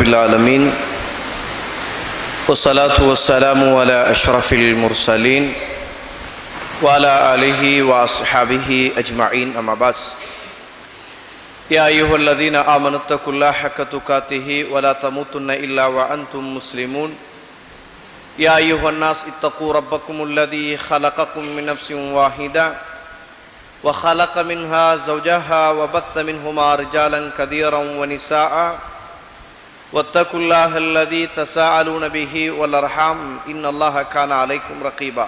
العالمين والصلاة والسلام على أشرف المرسلين وعلى آله وأصحابه أجمعين أما بعد يا أيها الذين آمنوا اتقوا الله حق تقاته ولا تموتن إلا وأنتم مسلمون يا أيها الناس اتقوا ربكم الذي خلقكم من نفس واحدة وخلق منها زوجها وبث منهما رجالا كثيرا ونساء واتقوا الله الذي تساءلون به والأرحام إن الله كان عليكم رقيبا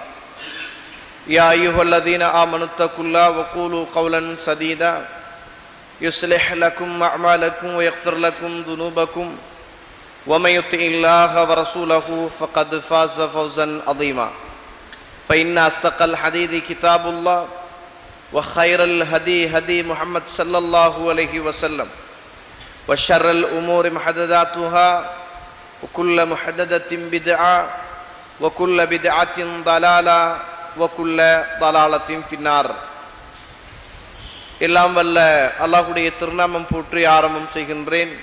يا أيها الذين آمنوا اتقوا الله وقولوا قولا سديدا يصلح لكم أعمالكم ويغفر لكم ذنوبكم ومن يطع الله ورسوله فقد فاز فوزا عظيما فإن أصدق الحديث كتاب الله وخير الهدي هدي محمد صلى الله عليه وسلم وشر الأمور محدثاتها وكل محدثة بدعة وكل بدعة ضلالة وكل ضلالة في النار எல்லாம் வல்ல அல்லாஹுடைய திருநாமம் போற்றி ஆரம்பம் செய்கின்றேன்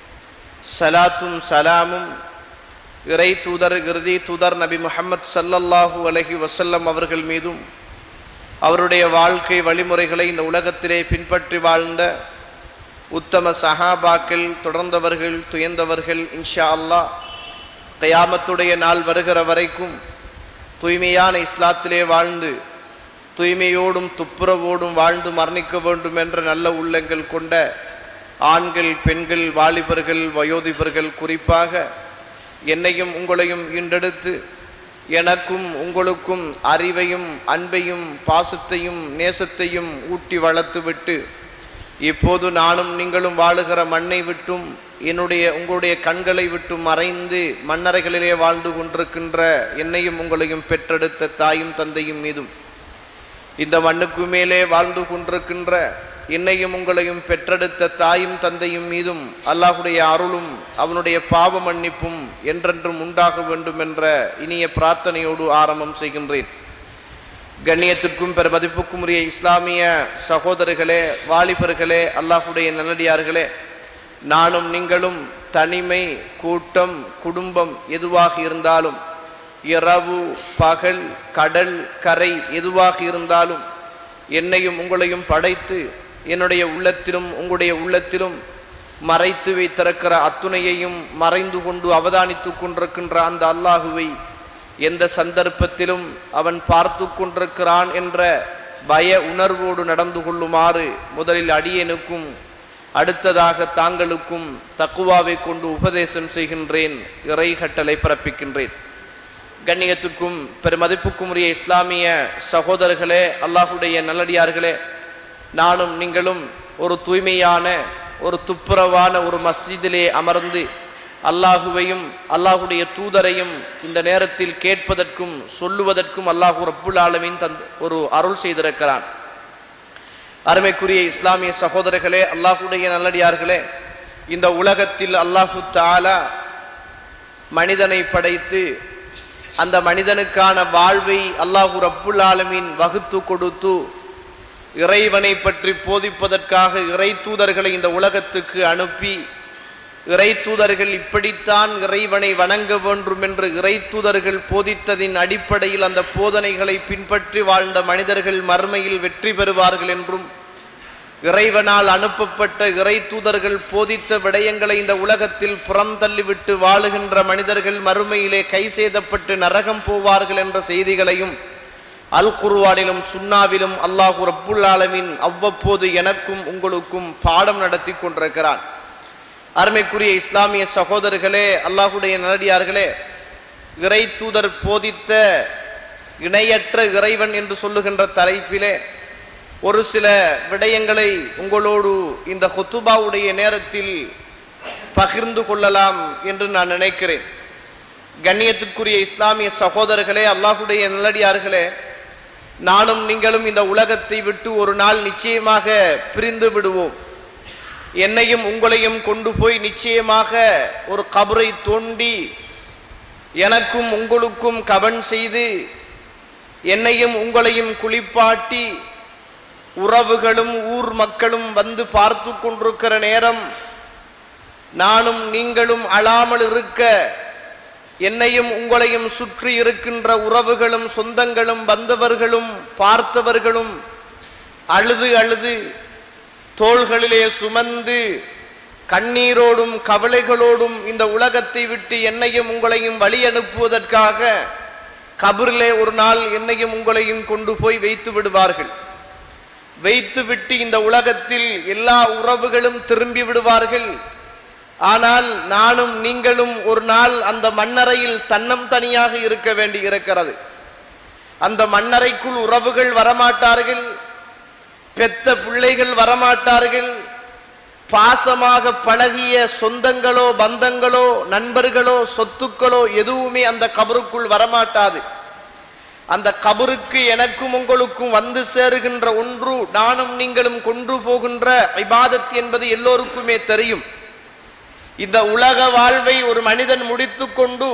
சலாத்தும் சலாமும் இறை தூதர் இறுதி தூதர் நபி முஹம்மது சல்லல்லாஹு அலஹி வசல்லம் அவர்கள் மீதும் அவருடைய வாழ்க்கை வழிமுறைகளை இந்த உலகத்திலே பின்பற்றி வாழ்ந்த உத்தம சஹாபாக்கள் தொடர்ந்தவர்கள் துயர்ந்தவர்கள் இன்ஷா அல்லாஹ் கயாமத்துடைய நாள் வருகிற வரைக்கும் தூய்மையான இஸ்லாத்திலே வாழ்ந்து தூய்மையோடும் துப்புரவோடும் வாழ்ந்து மரணிக்க வேண்டும் என்ற நல்ல உள்ளங்கள் கொண்ட ஆண்கள் பெண்கள் வாலிபர்கள் வயோதிபர்கள் குறிப்பாக என்னையும் உங்களையும் ஈண்டெடுத்து எனக்கும் உங்களுக்கும் அறிவையும் அன்பையும் பாசத்தையும் நேசத்தையும் ஊட்டி வளர்த்துவிட்டு இப்போது நானும் நீங்களும் வாழுகிற மண்ணை விட்டும் என்னுடைய உங்களுடைய கண்களை விட்டு மறைந்து மண்ணறைகளிலே வாழ்ந்து கொண்டிருக்கின்ற என்னையும் உங்களையும் பெற்றெடுத்த தாயும் தந்தையும் மீதும் இந்த மண்ணுக்கு மேலே வாழ்ந்து கொண்டிருக்கின்ற என்னையும் உங்களையும் பெற்றெடுத்த தாயும் தந்தையும் மீதும் அல்லாஹுடைய அருளும் அவனுடைய பாவ மன்னிப்பும் என்றென்றும் உண்டாக வேண்டும் என்ற இனிய பிரார்த்தனையோடு ஆரம்பம் செய்கின்றேன் கண்ணியத்திற்கும் பெற மதிப்புக்கும் உரிய இஸ்லாமிய சகோதரர்களே வாலிபர்களே அல்லாஹுடைய நல்லடியார்களே நானும் நீங்களும் தனிமை கூட்டம் குடும்பம் எதுவாக இருந்தாலும் இரவு பகல் கடல் கரை எதுவாக இருந்தாலும் என்னையும் உங்களையும் படைத்து என்னுடைய உள்ளத்திலும் உங்களுடைய உள்ளத்திலும் மறைத்து வைத்திருக்கிற அத்துணையையும் மறைந்து கொண்டு அவதானித்து கொண்டிருக்கின்ற அந்த அல்லாஹுவை எந்த சந்தர்ப்பத்திலும் அவன் பார்த்து கொண்டிருக்கிறான் என்ற பய உணர்வோடு நடந்து கொள்ளுமாறு முதலில் அடியனுக்கும் அடுத்ததாக தாங்களுக்கும் தக்குவாவை கொண்டு உபதேசம் செய்கின்றேன் இறை கட்டளை பிறப்பிக்கின்றேன் கண்ணியத்திற்கும் பெருமதிப்புக்கும் உரிய இஸ்லாமிய சகோதரர்களே அல்லாஹுடைய நல்லடியார்களே நானும் நீங்களும் ஒரு தூய்மையான ஒரு துப்புரவான ஒரு மஸ்ஜிதிலே அமர்ந்து அல்லாஹுவையும் அல்லாஹுடைய தூதரையும் இந்த நேரத்தில் கேட்பதற்கும் சொல்லுவதற்கும் அல்லாஹு ரப்புல் ஆலமின் தந் ஒரு அருள் செய்திருக்கிறான் அருமைக்குரிய இஸ்லாமிய சகோதரர்களே அல்லாஹுடைய நல்லடியார்களே இந்த உலகத்தில் அல்லாஹு தாலா மனிதனை படைத்து அந்த மனிதனுக்கான வாழ்வை அல்லாஹு ரப்புல் ஆலமின் வகுத்து கொடுத்து இறைவனை பற்றி போதிப்பதற்காக இறை தூதர்களை இந்த உலகத்துக்கு அனுப்பி இறை தூதர்கள் இப்படித்தான் இறைவனை வணங்க வேண்டும் என்று இறை தூதர்கள் போதித்ததின் அடிப்படையில் அந்த போதனைகளை பின்பற்றி வாழ்ந்த மனிதர்கள் மறுமையில் வெற்றி பெறுவார்கள் என்றும் இறைவனால் அனுப்பப்பட்ட இறை தூதர்கள் போதித்த விடயங்களை இந்த உலகத்தில் புறம் தள்ளிவிட்டு வாழுகின்ற மனிதர்கள் மறுமையிலே கை சேதப்பட்டு நரகம் போவார்கள் என்ற செய்திகளையும் அல் குருவானிலும் சுன்னாவிலும் அல்லாஹு ரப்புல் ஆலமின் அவ்வப்போது எனக்கும் உங்களுக்கும் பாடம் நடத்தி கொண்டிருக்கிறான் அருமைக்குரிய இஸ்லாமிய சகோதரர்களே அல்லாஹுடைய நல்லடியார்களே இறை தூதர் போதித்த இணையற்ற இறைவன் என்று சொல்லுகின்ற தலைப்பிலே ஒரு சில விடயங்களை உங்களோடு இந்த ஹொத்துபாவுடைய நேரத்தில் பகிர்ந்து கொள்ளலாம் என்று நான் நினைக்கிறேன் கண்ணியத்திற்குரிய இஸ்லாமிய சகோதரர்களே அல்லாஹுடைய நல்லடியார்களே நானும் நீங்களும் இந்த உலகத்தை விட்டு ஒரு நாள் நிச்சயமாக பிரிந்து விடுவோம் என்னையும் உங்களையும் கொண்டு போய் நிச்சயமாக ஒரு கபரை தோண்டி எனக்கும் உங்களுக்கும் கவன் செய்து என்னையும் உங்களையும் குளிப்பாட்டி உறவுகளும் ஊர் மக்களும் வந்து பார்த்து கொண்டிருக்கிற நேரம் நானும் நீங்களும் அழாமல் இருக்க என்னையும் உங்களையும் சுற்றி இருக்கின்ற உறவுகளும் சொந்தங்களும் வந்தவர்களும் பார்த்தவர்களும் அழுது அழுது தோள்களிலே சுமந்து கண்ணீரோடும் கவலைகளோடும் இந்த உலகத்தை விட்டு என்னையும் உங்களையும் வழி அனுப்புவதற்காக கபரிலே ஒரு நாள் என்னையும் உங்களையும் கொண்டு போய் வைத்து விடுவார்கள் வைத்துவிட்டு இந்த உலகத்தில் எல்லா உறவுகளும் திரும்பி விடுவார்கள் ஆனால் நானும் நீங்களும் ஒரு நாள் அந்த மண்ணறையில் தன்னம் தனியாக இருக்க வேண்டி இருக்கிறது அந்த மண்ணறைக்குள் உறவுகள் வரமாட்டார்கள் பெத்த பிள்ளைகள் வரமாட்டார்கள் பாசமாக பழகிய சொந்தங்களோ பந்தங்களோ நண்பர்களோ சொத்துக்களோ எதுவுமே அந்த கபருக்குள் வரமாட்டாது அந்த கபருக்கு எனக்கும் உங்களுக்கும் வந்து சேருகின்ற ஒன்று நானும் நீங்களும் கொண்டு போகின்ற இபாதத் என்பது எல்லோருக்குமே தெரியும் இந்த உலக வாழ்வை ஒரு மனிதன் முடித்துக்கொண்டு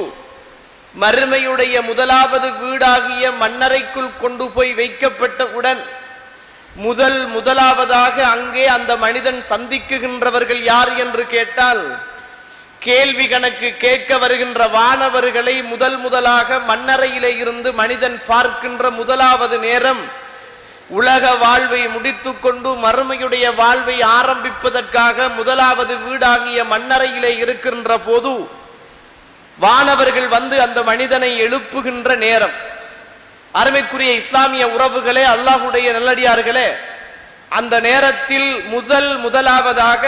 மறுமையுடைய முதலாவது வீடாகிய மண்ணறைக்குள் கொண்டு போய் வைக்கப்பட்டவுடன் முதல் முதலாவதாக அங்கே அந்த மனிதன் சந்திக்குகின்றவர்கள் யார் என்று கேட்டால் கேள்வி கணக்கு கேட்க வருகின்ற வானவர்களை முதல் முதலாக மண்ணறையிலே இருந்து மனிதன் பார்க்கின்ற முதலாவது நேரம் உலக வாழ்வை முடித்துக்கொண்டு மறுமையுடைய வாழ்வை ஆரம்பிப்பதற்காக முதலாவது வீடாகிய மண்ணறையிலே இருக்கின்ற போது வானவர்கள் வந்து அந்த மனிதனை எழுப்புகின்ற நேரம் அருமைக்குரிய இஸ்லாமிய உறவுகளே அல்லாஹுடைய நல்லடியார்களே அந்த நேரத்தில் முதல் முதலாவதாக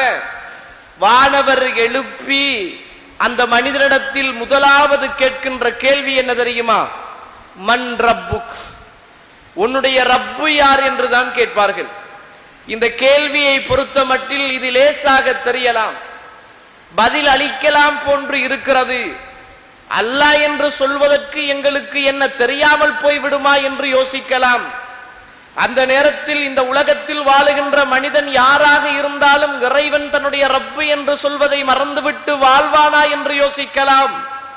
வானவர் எழுப்பி அந்த மனிதனிடத்தில் முதலாவது கேட்கின்ற கேள்வி என்ன தெரியுமா மண் ரப்புக் உன்னுடைய ரப்பு யார் என்று தான் கேட்பார்கள் இந்த கேள்வியை பொறுத்த மட்டில் இது லேசாக தெரியலாம் பதில் அளிக்கலாம் போன்று இருக்கிறது அல்லாஹ் என்று சொல்வதற்கு எங்களுக்கு என்ன தெரியாமல் போய்விடுமா என்று யோசிக்கலாம் அந்த நேரத்தில் இந்த உலகத்தில் வாழுகின்ற மனிதன் யாராக இருந்தாலும் இறைவன் தன்னுடைய ரப்பு என்று சொல்வதை மறந்துவிட்டு வாழ்வானா என்று யோசிக்கலாம்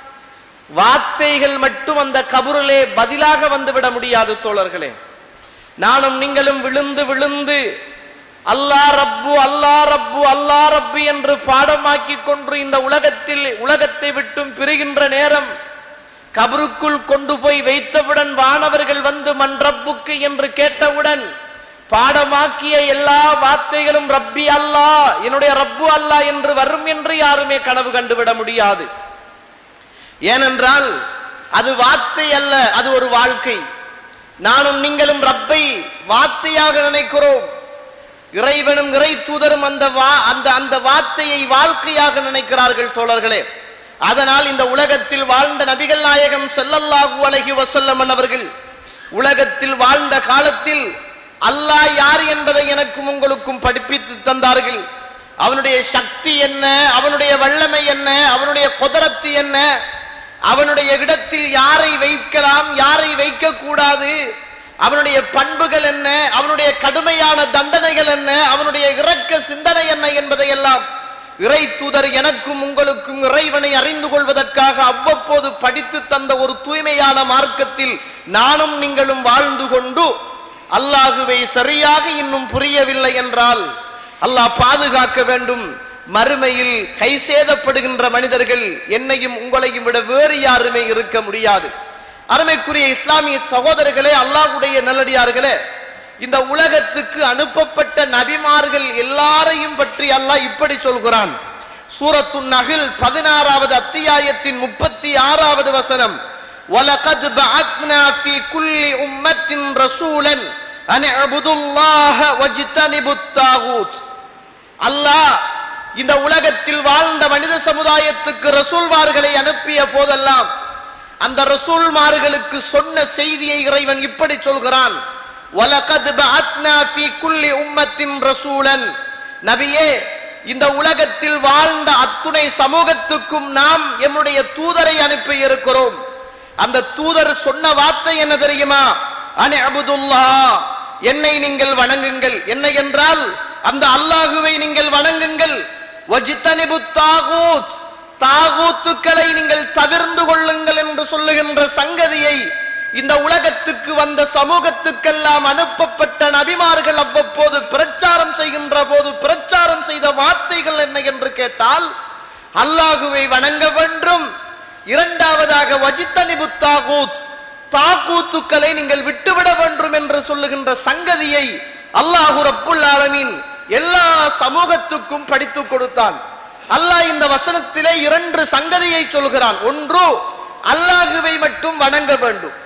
வார்த்தைகள் மட்டும் அந்த கபுரிலே பதிலாக வந்துவிட முடியாது தோழர்களே நானும் நீங்களும் விழுந்து விழுந்து அல்லா ரப்பு அல்லா ரப்பு அல்லா ரப்பு என்று பாடமாக்கி கொண்டு இந்த உலகத்தில் உலகத்தை விட்டும் பிரிகின்ற நேரம் கபருக்குள் கொண்டு போய் வைத்தவுடன் வானவர்கள் வந்து மண் ரப்புக்கு என்று கேட்டவுடன் பாடமாக்கிய எல்லா வார்த்தைகளும் ரப்பி அல்லா என்னுடைய ரப்பு அல்லா என்று வரும் என்று யாருமே கனவு கண்டுவிட முடியாது ஏனென்றால் அது வார்த்தை அல்ல அது ஒரு வாழ்க்கை நானும் நீங்களும் ரப்பை வார்த்தையாக நினைக்கிறோம் இறைவனும் இறை தூதரும் அந்த வா அந்த அந்த வார்த்தையை வாழ்க்கையாக நினைக்கிறார்கள் தோழர்களே அதனால் இந்த உலகத்தில் வாழ்ந்த நபிகள் நாயகம் செல்லல்லாஹு அலைஹி வசல்லம் அவர்கள் உலகத்தில் வாழ்ந்த காலத்தில் அல்லாஹ் யார் என்பதை எனக்கும் உங்களுக்கும் படிப்பித்து தந்தார்கள் அவனுடைய சக்தி என்ன அவனுடைய வல்லமை என்ன அவனுடைய குதரத்து என்ன அவனுடைய இடத்தில் யாரை வைக்கலாம் யாரை வைக்க கூடாது அவனுடைய பண்புகள் என்ன அவனுடைய கடுமையான தண்டனைகள் என்ன அவனுடைய இரக்க சிந்தனை என்ன என்பதை எல்லாம் இறை தூதர் எனக்கும் உங்களுக்கும் இறைவனை அறிந்து கொள்வதற்காக அவ்வப்போது படித்து தந்த ஒரு தூய்மையான மார்க்கத்தில் நானும் நீங்களும் வாழ்ந்து கொண்டு அல்லாஹுவை சரியாக இன்னும் புரியவில்லை என்றால் அல்லாஹ் பாதுகாக்க வேண்டும் மறுமையில் கை சேதப்படுகின்ற மனிதர்கள் என்னையும் உங்களையும் விட வேறு யாருமே இருக்க முடியாது அருமைக்குரிய இஸ்லாமிய சகோதரர்களே அல்லாஹ்வுடைய நல்லடியார்களே இந்த உலகத்துக்கு அனுப்பப்பட்ட நபிமார்கள் எல்லாரையும் பற்றி அல்லாஹ் இப்படி சொல்கிறான் சூரத்து நகில் பதினாறாவது அத்தியாயத்தின் முப்பத்தி ஆறாவது வசனம் وَلَقَدْ بَعَثْنَا فِي كُلِّ أُمَّةٍ رَسُولًا أَنِ اعْبُدُوا اللَّهَ وَاجْتَنِبُوا الطَّاغُوتَ அல்லாஹ் இந்த உலகத்தில் வாழ்ந்த மனித சமுதாயத்துக்கு ரசூல்மார்களை அனுப்பிய போதெல்லாம் அந்த ரசூல்மார்களுக்கு சொன்ன செய்தியை இறைவன் இப்படி சொல்கிறான் வலகத் பஅத்னா ஃபீ குல்லி உம்மத்தின் ரசூலன் நபியே இந்த உலகத்தில் வாழ்ந்த அத்துணை சமூகத்துக்கும் நாம் எம்முடைய தூதரை அனுப்பி இருக்கிறோம் அந்த தூதர் சொன்ன வார்த்தை என்ன தெரியுமா அனி அபுதுல்லா என்னை நீங்கள் வணங்குங்கள் என்ன என்றால் அந்த அல்லாஹுவை நீங்கள் வணங்குங்கள் வஜித்தனிபு தாகூத் தாகூத்துக்களை நீங்கள் தவிர்ந்து கொள்ளுங்கள் என்று சொல்லுகின்ற சங்கதியை இந்த உலகத்துக்கு வந்த சமூகத்துக்கெல்லாம் அனுப்பப்பட்ட நபிமார்கள் அவ்வப்போது பிரச்சாரம் செய்கின்ற போது பிரச்சாரம் செய்த வார்த்தைகள் என்ன என்று கேட்டால் அல்லாஹுவை வணங்க வேண்டும் இரண்டாவதாக வஜித்தனிபு தாகூத் தாக்கூத்துக்களை நீங்கள் விட்டுவிட வேண்டும் என்று சொல்லுகின்ற சங்கதியை அல்லாஹு ரப்புல் ஆலமீன் எல்லா சமூகத்துக்கும் படித்து கொடுத்தான் அல்லாஹ் இந்த வசனத்திலே இரண்டு சங்கதியை சொல்கிறான் ஒன்று அல்லாஹுவை மட்டும் வணங்க வேண்டும்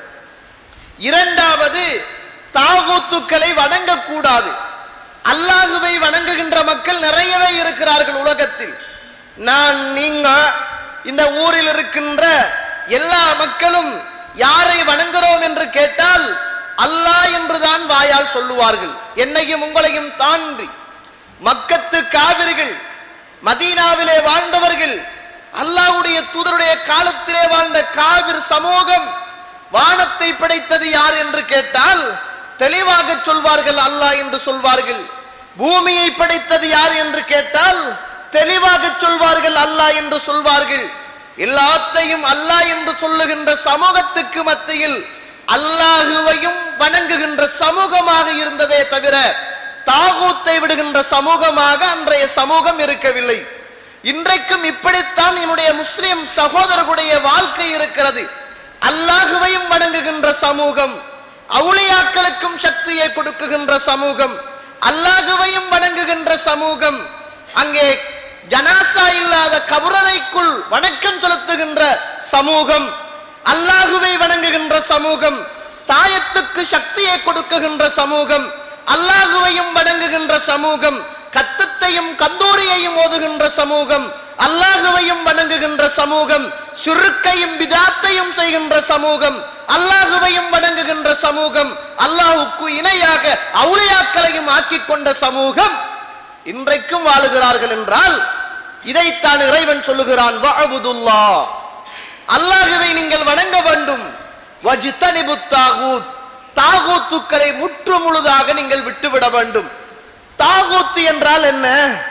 இரண்டாவது தாகூத்துக்களை வணங்கக்கூடாது அல்லாஹுவை வணங்குகின்ற மக்கள் நிறையவே இருக்கிறார்கள் உலகத்தில் நான் நீங்க இந்த ஊரில் இருக்கின்ற எல்லா மக்களும் யாரை வணங்குகிறோம் என்று கேட்டால் அல்லாஹ் என்றுதான் வாயால் சொல்லுவார்கள் என்னையும் உங்களையும் தாண்டி மக்கத்து காவிர்கள் மதீனாவிலே வாழ்ந்தவர்கள் அல்லாஹ்வுடைய தூதருடைய காலத்திலே வாழ்ந்த காவிர் சமூகம் வானத்தை படைத்தது யார் என்று கேட்டால் தெளிவாக சொல்வார்கள் அல்லாஹ் என்று சொல்வார்கள் பூமியை படைத்தது யார் என்று கேட்டால் தெளிவாக சொல்வார்கள் அல்லாஹ் என்று சொல்வார்கள் எல்லாத்தையும் அல்லாஹ் என்று சொல்லுகின்ற சமூகத்துக்கு மத்தியில் அல்லாஹுவையும் வணங்குகின்ற சமூகமாக இருந்ததே தவிர தாகூத்தை விடுகின்ற சமூகமாக அன்றைய சமூகம் இருக்கவில்லை இன்றைக்கும் இப்படித்தான் என்னுடைய முஸ்லிம் சகோதரர்களுடைய வாழ்க்கை இருக்கிறது அல்லாஹுவையும் வணங்குகின்ற சமூகம் அவுளியாக்களுக்கும் சக்தியை கொடுக்குகின்ற சமூகம் அல்லாஹுவையும் வணங்குகின்ற சமூகம் அங்கே ஜனாசா இல்லாத கபரறைக்குள் வணக்கம் செலுத்துகின்ற சமூகம் அல்லாஹுவை வணங்குகின்ற சமூகம் தாயத்துக்கு சக்தியை கொடுக்குகின்ற சமூகம் அல்லாஹுவையும் வணங்குகின்ற சமூகம் கத்தத்தையும் கந்தூரியையும் ஓதுகின்ற சமூகம் அல்லாஹுவையும் வணங்குகின்ற சமூகம் சுருக்கையும் பிதாத்தையும் செய்கின்ற சமூகம் அல்லாஹுவையும் வணங்குகின்ற சமூகம் அல்லாஹுக்கு இணையாக அவுளியாக்களையும் ஆக்கிக் கொண்ட சமூகம் இன்றைக்கும் வாழுகிறார்கள் என்றால் இதைத்தான் இறைவன் சொல்லுகிறான் வஅபுதுல்லா அல்லாஹுவை நீங்கள் வணங்க வேண்டும் வஜித்தனிபு தாகூத் தாகூத்துக்களை முற்று முழுதாக நீங்கள் விட்டுவிட வேண்டும் தாகூத்து என்றால் என்ன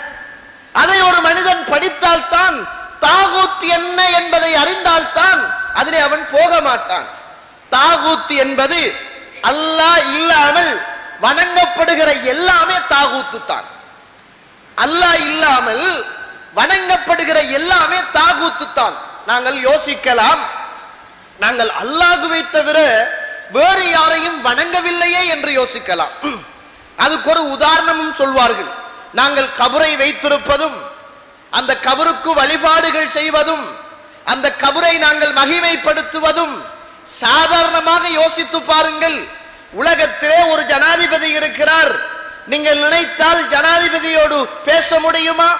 அதை ஒரு மனிதன் படித்தால்தான் தாகூத் என்ன என்பதை அறிந்தால்தான் அதிலே அவன் போக மாட்டான் தாகூத் என்பது அல்லாஹ் இல்லாமல் வணங்கப்படுகிற எல்லாமே தாகூத்து தான் அல்லாஹ் இல்லாமல் வணங்கப்படுகிற எல்லாமே தாகூத்து தான் நாங்கள் யோசிக்கலாம் நாங்கள் அல்லாஹுவை தவிர வேறு யாரையும் வணங்கவில்லையே என்று யோசிக்கலாம் அதுக்கு ஒரு உதாரணமும் சொல்வார்கள் நாங்கள் கபரை வைத்திருப்பதும் அந்த கபருக்கு வழிபாடுகள் செய்வதும் அந்த கபரை நாங்கள் மகிமைப்படுத்துவதும் சாதாரணமாக யோசித்து பாருங்கள் உலகத்திலே ஒரு ஜனாதிபதி இருக்கிறார் நீங்கள் நினைத்தால் ஜனாதிபதியோடு பேச முடியுமா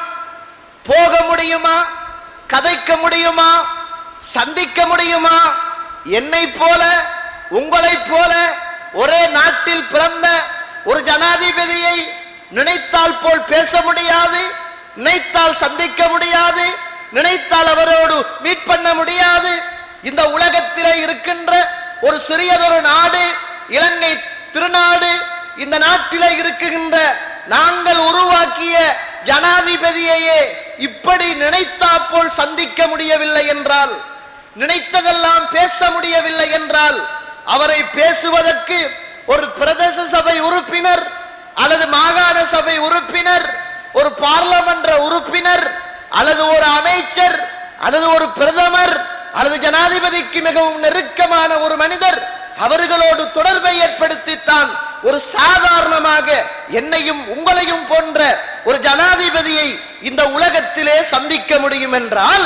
போக முடியுமா கதைக்க முடியுமா சந்திக்க முடியுமா என்னை போல உங்களைப் போல ஒரே நாட்டில் பிறந்த ஒரு ஜனாதிபதியை நினைத்தால் போல் பேச முடியாது நினைத்தால் சந்திக்க முடியாது நினைத்தால் அவரோடு மீட் பண்ண முடியாது இந்த உலகத்திலே இருக்கின்ற ஒரு சிறியதொரு நாடு இலங்கை திருநாடு இந்த நாட்டிலே இருக்குகின்ற நாங்கள் உருவாக்கிய ஜனாதிபதியையே இப்படி நினைத்தா போல் சந்திக்க முடியவில்லை என்றால் நினைத்ததெல்லாம் பேச முடியவில்லை என்றால் அவரை பேசுவதற்கு ஒரு பிரதேச சபை உறுப்பினர் அல்லது மாகாண சபை உறுப்பினர் ஒரு பார்லமன்ற உறுப்பினர் அல்லது ஒரு அமைச்சர் அல்லது ஒரு பிரதமர் அல்லது ஜனாதிபதிக்கு மிகவும் நெருக்கமான ஒரு மனிதர் அவர்களோடு தொடர்பை ஏற்படுத்தித்தான் ஒரு சாதாரணமாக என்னையும் உங்களையும் போன்ற ஒரு ஜனாதிபதியை இந்த உலகத்திலே சந்திக்க முடியும் என்றால்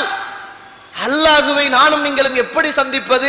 அல்லாஹுவை நானும் நீங்களும் எப்படி சந்திப்பது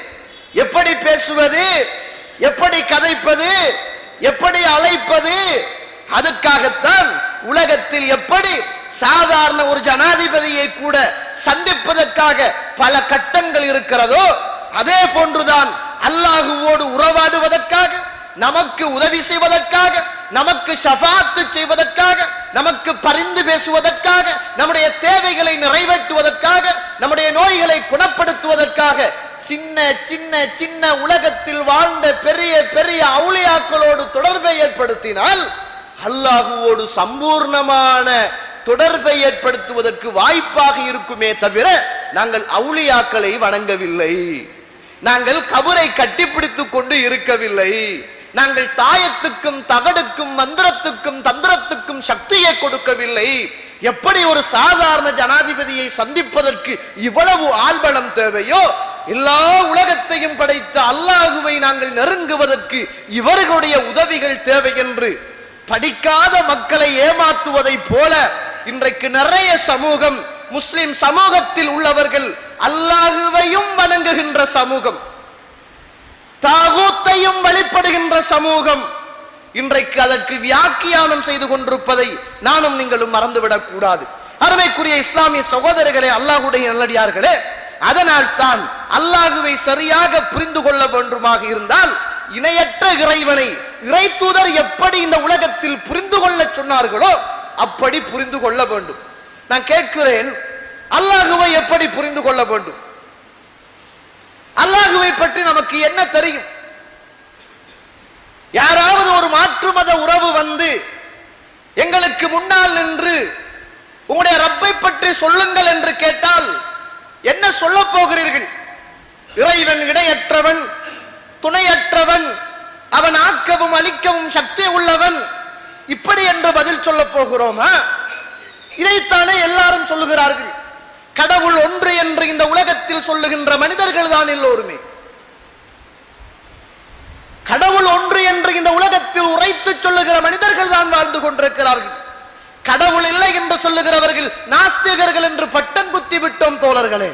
எப்படி பேசுவது எப்படி கதைப்பது எப்படி அழைப்பது அதற்காகத்தான் உலகத்தில் எப்படி சாதாரண ஒரு ஜனாதிபதியை கூட சந்திப்பதற்காக பல கட்டங்கள் இருக்கிறதோ அதே போன்றுதான் அல்லாஹுவோடு உறவாடுவதற்காக நமக்கு உதவி செய்வதற்காக நமக்கு ஷஃபாத்து செய்வதற்காக நமக்கு பரிந்து பேசுவதற்காக நம்முடைய தேவைகளை நிறைவேற்றுவதற்காக நம்முடைய நோய்களை குணப்படுத்துவதற்காக சின்ன சின்ன சின்ன உலகத்தில் வாழ்ந்த பெரிய பெரிய அவுளியாக்களோடு தொடர்பை ஏற்படுத்தினால் அல்லாஹுவோடு சம்பூர்ணமான தொடர்பை ஏற்படுத்துவதற்கு வாய்ப்பாக இருக்குமே தவிர நாங்கள் அவுளியாக்களை வணங்கவில்லை நாங்கள் கபரை கட்டிப்பிடித்துக் கொண்டு இருக்கவில்லை நாங்கள் தாயத்துக்கும் தகடுக்கும் மந்திரத்துக்கும் தந்திரத்துக்கும் சக்தியை கொடுக்கவில்லை எப்படி ஒரு சாதாரண ஜனாதிபதியை சந்திப்பதற்கு இவ்வளவு ஆள்பலம் தேவையோ எல்லா உலகத்தையும் படைத்த அல்லாஹுவை நாங்கள் நெருங்குவதற்கு இவர்களுடைய உதவிகள் தேவை என்று படிக்காத மக்களை ஏமாத்துவதை போல இன்றைக்கு நிறைய சமூகம் முஸ்லிம் சமூகத்தில் உள்ளவர்கள் அல்லாஹுவையும் வணங்குகின்ற சமூகம் தாகூத்தையும் வழிபடுகின்ற சமூகம் இன்றைக்கு அதற்கு வியாக்கியானம் செய்து கொண்டிருப்பதை நானும் நீங்களும் மறந்துவிடக் கூடாது அருமைக்குரிய இஸ்லாமிய சகோதரர்களே அல்லாஹுடைய நல்லடியார்களே அதனால் தான் அல்லாஹுவை சரியாக புரிந்து கொள்ள வேண்டுமாக இருந்தால் இணையற்ற இறைவனை இறை தூதர் எப்படி இந்த உலகத்தில் புரிந்து கொள்ள சொன்னார்களோ அப்படி புரிந்து கொள்ள வேண்டும் நான் கேட்கிறேன் அல்லாஹுவை எப்படி புரிந்து கொள்ள வேண்டும் அல்லாஹுவை பற்றி நமக்கு என்ன தெரியும் யாராவது ஒரு மாற்று மத உறவு வந்து எங்களுக்கு முன்னால் நின்று உங்களுடைய ரப்பை பற்றி சொல்லுங்கள் என்று கேட்டால் என்ன சொல்ல போகிறீர்கள் இறைவன் இடையற்றவன் துணையற்றவன் அவன் ஆக்கவும் அழிக்கவும் சக்தி உள்ளவன் இப்படி என்று பதில் சொல்ல போகிறோமா இதைத்தானே எல்லாரும் சொல்லுகிறார்கள் கடவுள் ஒன்று என்று இந்த உலகத்தில் சொல்லுகின்ற மனிதர்கள் தான் எல்லோருமே கடவுள் ஒன்று என்று இந்த உலகத்தில் உரைத்து சொல்லுகிற மனிதர்கள் தான் வாழ்ந்து கொண்டிருக்கிறார்கள் கடவுள் இல்லை என்று சொல்லுகிறவர்கள் நாஸ்திகர்கள் என்று பட்டம் குத்தி விட்டோம் தோழர்களே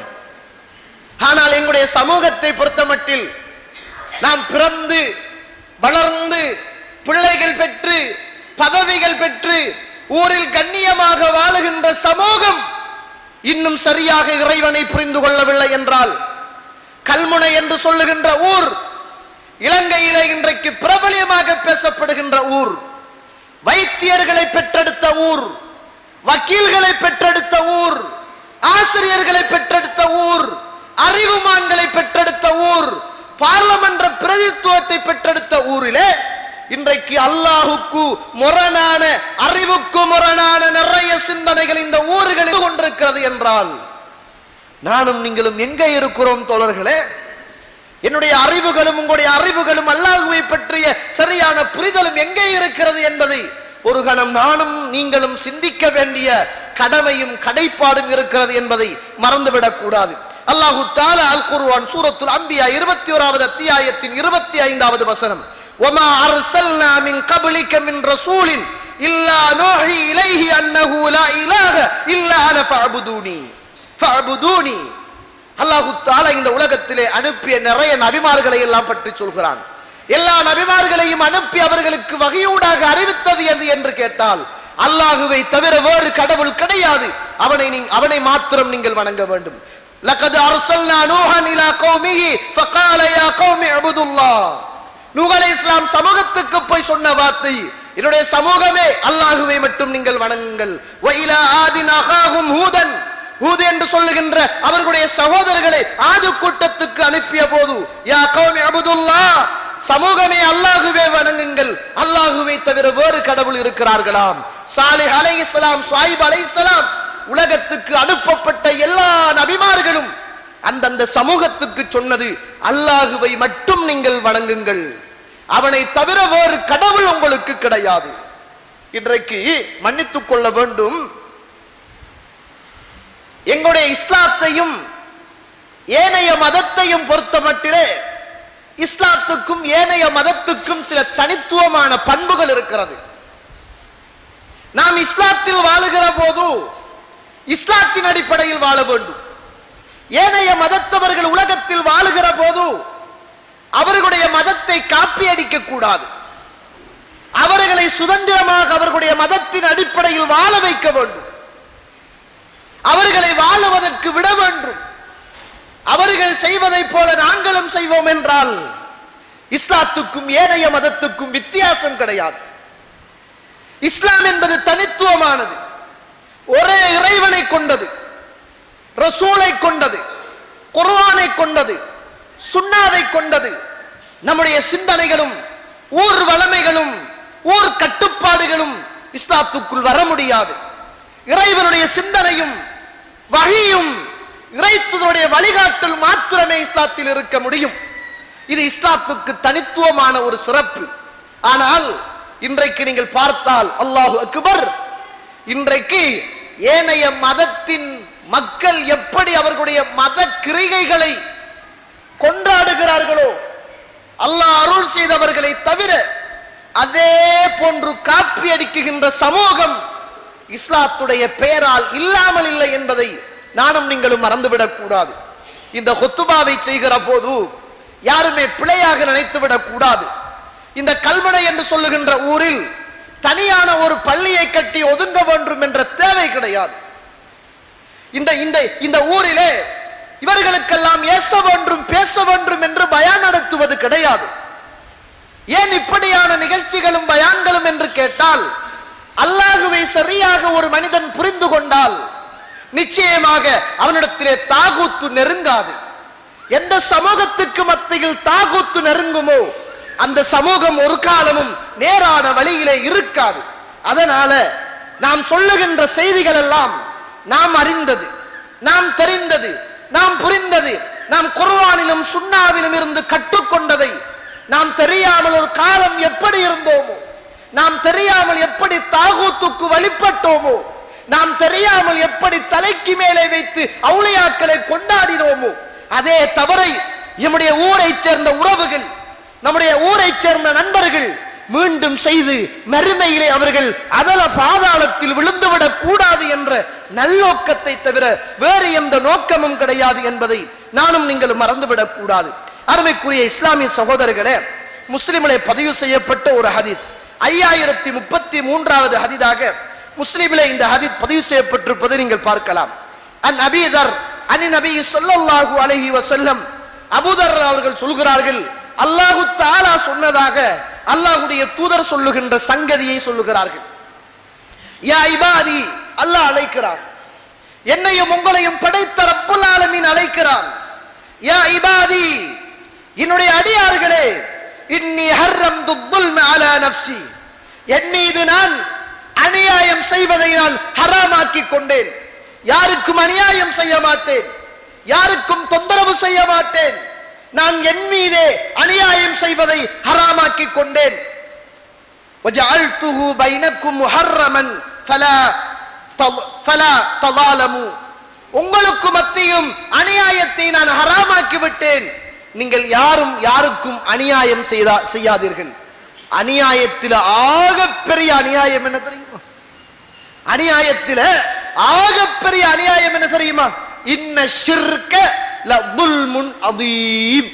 ஆனால் எங்களுடைய சமூகத்தை பொறுத்தமட்டில் நாம் பிறந்து வளர்ந்து பிள்ளைகள் பெற்று பதவிகள் பெற்று ஊரில் கண்ணியமாக வாழுகின்ற சமூகம் இன்னும் சரியாக இறைவனை புரிந்து கொள்ளவில்லை என்றால் கல்முனை என்று சொல்லுகின்ற ஊர் இலங்கையிலே இன்றைக்கு பிரபலியமாக பேசப்படுகின்ற ஊர் வைத்தியர்களை பெற்றெடுத்த ஊர் வக்கீல்களை பெற்றெடுத்த ஊர் ஆசிரியர்களை பெற்றெடுத்த ஊர் அறிவுமான்களை பெற்றெடுத்த ஊர் பார்லமன்ற பிரதித்துவத்தை பெற்றெடுத்த ஊரிலே இன்றைக்கு அல்லாஹுக்கு முரணான அறிவுக்கு முரணான நிறைய சிந்தனைகள் இந்த ஊர்களில் கொண்டிருக்கிறது என்றால் நானும் நீங்களும் எங்கே இருக்கிறோம் தோழர்களே என்னுடைய அறிவுகளும் உங்களுடைய அறிவுகளும் அல்லாஹுவை பற்றிய சரியான புரிதலும் எங்கே இருக்கிறது என்பதை ஒரு கணம் நானும் நீங்களும் சிந்திக்க வேண்டிய கடமையும் கடைப்பாடும் இருக்கிறது என்பதை மறந்துவிடக் கூடாது அல்லாஹு தாலா அல் குர்ஆன் சூரத்துல் அம்பியா இருபத்தி ஓராவது அத்தியாயத்தின் இருபத்தி ஐந்தாவது வசனம் ஒமா அர்சல்னா மின் கபலிக்க மின் ரசூலின் இல்லா நோஹி இலைஹி அன்னஹு லா இலாஹ இல்லா அன ஃபஅபுதூனி ஃபஅபுதூனி அல்லாஹு தாலா இந்த உலகத்திலே அனுப்பிய நிறைய நபிமார்களை எல்லாம் பற்றி சொல்கிறான் எல்லா நபிமார்களையும் அனுப்பி அவர்களுக்கு வகையூடாக அறிவித்தது எது என்று கேட்டால் அல்லாஹுவை தவிர வேறு கடவுள் கிடையாது அவனை நீ அவனை மாத்திரம் நீங்கள் வணங்க வேண்டும் லக்கது அர்சல்னா நூஹன் இலா கௌமிஹி ஃபகால யா கௌமி அபுதுல்லாஹ் நூஹ் அலைஹிஸ்ஸலாம் சமூகத்துக்கு போய் சொன்ன வார்த்தை என்னுடைய சமூகமே அல்லாஹுவை மட்டும் நீங்கள் வணங்குங்கள் வ இலா ஆதின் அகாஹும் ஹூதன் ஹூத் என்று சொல்லுகின்ற அவர்களுடைய சகோதரர்களை ஆது கூட்டத்துக்கு அனுப்பிய போது யா கௌமி அபுதுல்லா சமூகமே அல்லாஹுவே வணங்குங்கள் அல்லாஹுவை தவிர வேறு கடவுள் இருக்கிறார்களாம் சாலிஹ் அலைஹிஸ்ஸலாம் சுவைப் அலைஹிஸ்ஸலாம் உலகத்துக்கு அனுப்பப்பட்ட எல்லா நபிமார்களும் அந்தந்த சமூகத்துக்கு சொன்னது அல்லாஹுவை மட்டும் நீங்கள் வணங்குங்கள் அவனை தவிர வேறு கடவுள் உங்களுக்கு கிடையாது இன்றைக்கு மன்னித்துக் கொள்ள வேண்டும் எங்களுடைய இஸ்லாத்தையும் ஏனைய மதத்தையும் பொறுத்த மட்டிலே இஸ்லாத்துக்கும் ஏனைய மதத்துக்கும் சில தனித்துவமான பண்புகள் இருக்கிறது நாம் இஸ்லாத்தில் வாழுகிற போது இஸ்லாத்தின் அடிப்படையில் வாழ வேண்டும் ஏனைய மதத்தவர்கள் உலகத்தில் வாழுகிற போது அவர்களுடைய மதத்தை காப்பியடிக்க கூடாது அவர்களை சுதந்திரமாக அவர்களுடைய மதத்தின் அடிப்படையில் வாழ வைக்க வேண்டும் அவர்களை வாழுவதற்கு விட வேண்டும் அவர்கள் செய்வதைப் போல நாங்களும் செய்வோம் என்றால் இஸ்லாத்துக்கும் ஏனைய மதத்துக்கும் வித்தியாசம் கிடையாது இஸ்லாம் என்பது தனித்துவமானது ஒரே இறைவனை கொண்டது ரசூலை கொண்டது குர்ஆனை கொண்டது சுன்னாவை கொண்டது நம்முடைய சிந்தனைகளும் ஊர் வளமைகளும் ஊர் கட்டுப்பாடுகளும் இஸ்லாத்துக்குள் வர முடியாது இறைவனுடைய சிந்தனையும் வழியும் இறைத்துடைய வழிகாட்டல் மாத்திரமே இஸ்லாத்தில் இருக்க முடியும் இது இஸ்லாத்துக்கு தனித்துவமான ஒரு சிறப்பு ஆனால் இன்றைக்கு நீங்கள் பார்த்தால் அல்லாஹு அக்பர் இன்றைக்கு ஏனைய மதத்தின் மக்கள் எப்படி அவர்களுடைய மத கிரிகைகளை கொண்டாடுகிறார்களோ அல்லாஹ் அருள் செய்தவர்களை தவிர அதே போன்று காப்பி அடிக்குகின்ற சமூகம் இஸ்லாத்துடைய பெயரால் இல்லாமல் இல்லை என்பதை நானும் நீங்களும் மறந்துவிடக் கூடாது இந்த ஹொத்துபாவை செய்கிற போது யாருமே பிழையாக நினைத்துவிடக் கூடாது இந்த கல்முனை என்று சொல்லுகின்ற ஊரில் தனியான ஒரு பள்ளியை கட்டி ஒதுங்க வேண்டும் என்ற தேவை கிடையாது இந்த இந்த இந்த ஊரிலே இவர்களுக்கெல்லாம் ஏச வேண்டும் பேச வேண்டும் என்று பயான் நடத்துவது கிடையாது ஏன் இப்படியான நிகழ்ச்சிகளும் பயான்களும் என்று கேட்டால் அல்லாஹுவை சரியாக ஒரு மனிதன் புரிந்து கொண்டால் நிச்சயமாக அவனிடத்திலே தாகூத்து நெருங்காது எந்த சமூகத்துக்கு மத்தியில் தாகூத்து நெருங்குமோ அந்த சமூகம் ஒரு காலமும் நேரான வழியிலே இருக்காது அதனால நாம் சொல்லுகின்ற செய்திகள் எல்லாம் நாம் அறிந்தது நாம் தெரிந்தது நாம் புரிந்தது நாம் குர்ஆனிலும் சுன்னாவிலும் இருந்து கற்றுக்கொண்டதை நாம் தெரியாமல் ஒரு காலம் எப்படி இருந்தோமோ நாம் தெரியாமல் எப்படி தாகூத்துக்கு வழிபட்டோமோ நாம் தெரியாமல் எப்படி தலைக்கு மேலே வைத்து அவுளியாக்களை கொண்டாடினோமோ அதே தவறை நம்முடைய ஊரைச் சேர்ந்த உறவுகள் நம்முடைய ஊரைச் சேர்ந்த நண்பர்கள் மீண்டும் செய்து மறுமையிலே அவர்கள் அதல பாதாளத்தில் விழுந்துவிடக் கூடாது என்ற நல்லோக்கத்தை தவிர வேறு எந்த நோக்கமும் கிடையாது என்பதை நானும் நீங்களும் மறந்துவிடக் கூடாது அருமைக்குரிய இஸ்லாமிய சகோதரர்களே முஸ்லிமிலே பதிவு செய்யப்பட்ட ஒரு ஹதீத் ஐயாயிரத்தி முப்பத்தி மூன்றாவது ஹதீதாக முஸ்லிமிலே இந்த ஹதீத் பதிவு செய்யப்பட்டிருப்பதை நீங்கள் பார்க்கலாம் அன் அபீதர் அனி நபி ஸல்லல்லாஹு அலைஹி வஸல்லம் அபூதர் அவர்கள் சொல்கிறார்கள் அல்லாஹு தாலா சொன்னதாக அல்லாஹ்வுடைய தூதர் சொல்லுகின்ற சங்கதியை சொல்லுகிறார்கள் யா இபாதி அல்லாஹ் அழைக்கிறான் என்னையும் உங்களையும் படைத்த ரப்புல் ஆலமீன் அழைக்கிறான் யா இபாதி என்னுடைய அடியார்களே இன்னி ஹர்ரம் துல்ம அலா நஃப்சி என் மீது நான் அநியாயம் செய்வதை நான் ஹராமாக்கி கொண்டேன் யாருக்கும் அநியாயம் செய்ய மாட்டேன் யாருக்கும் தொந்தரவு செய்ய மாட்டேன் நான் என் மீதே அநியாயம் செய்வதை ஹராமாக்கி கொண்டேன் وجعلته بينكم محرما فلا تض- فلا تظالموا உங்களுக்கு மத்தியும் அநியாயத்தை நான் ஹராமாக்கி விட்டேன் நீங்கள் யாரும் யாருக்கும் அநியாயம் செய்தா செய்யாதீர்கள் அநியாயத்தில் ஆகப்பெரிய அநியாயம் என்ன தெரியுமா அநியாயத்தில ஆகப்பெரிய அநியாயம் என்ன தெரியுமா இன்ன ஷிர்க லதுல்முன் அதீம்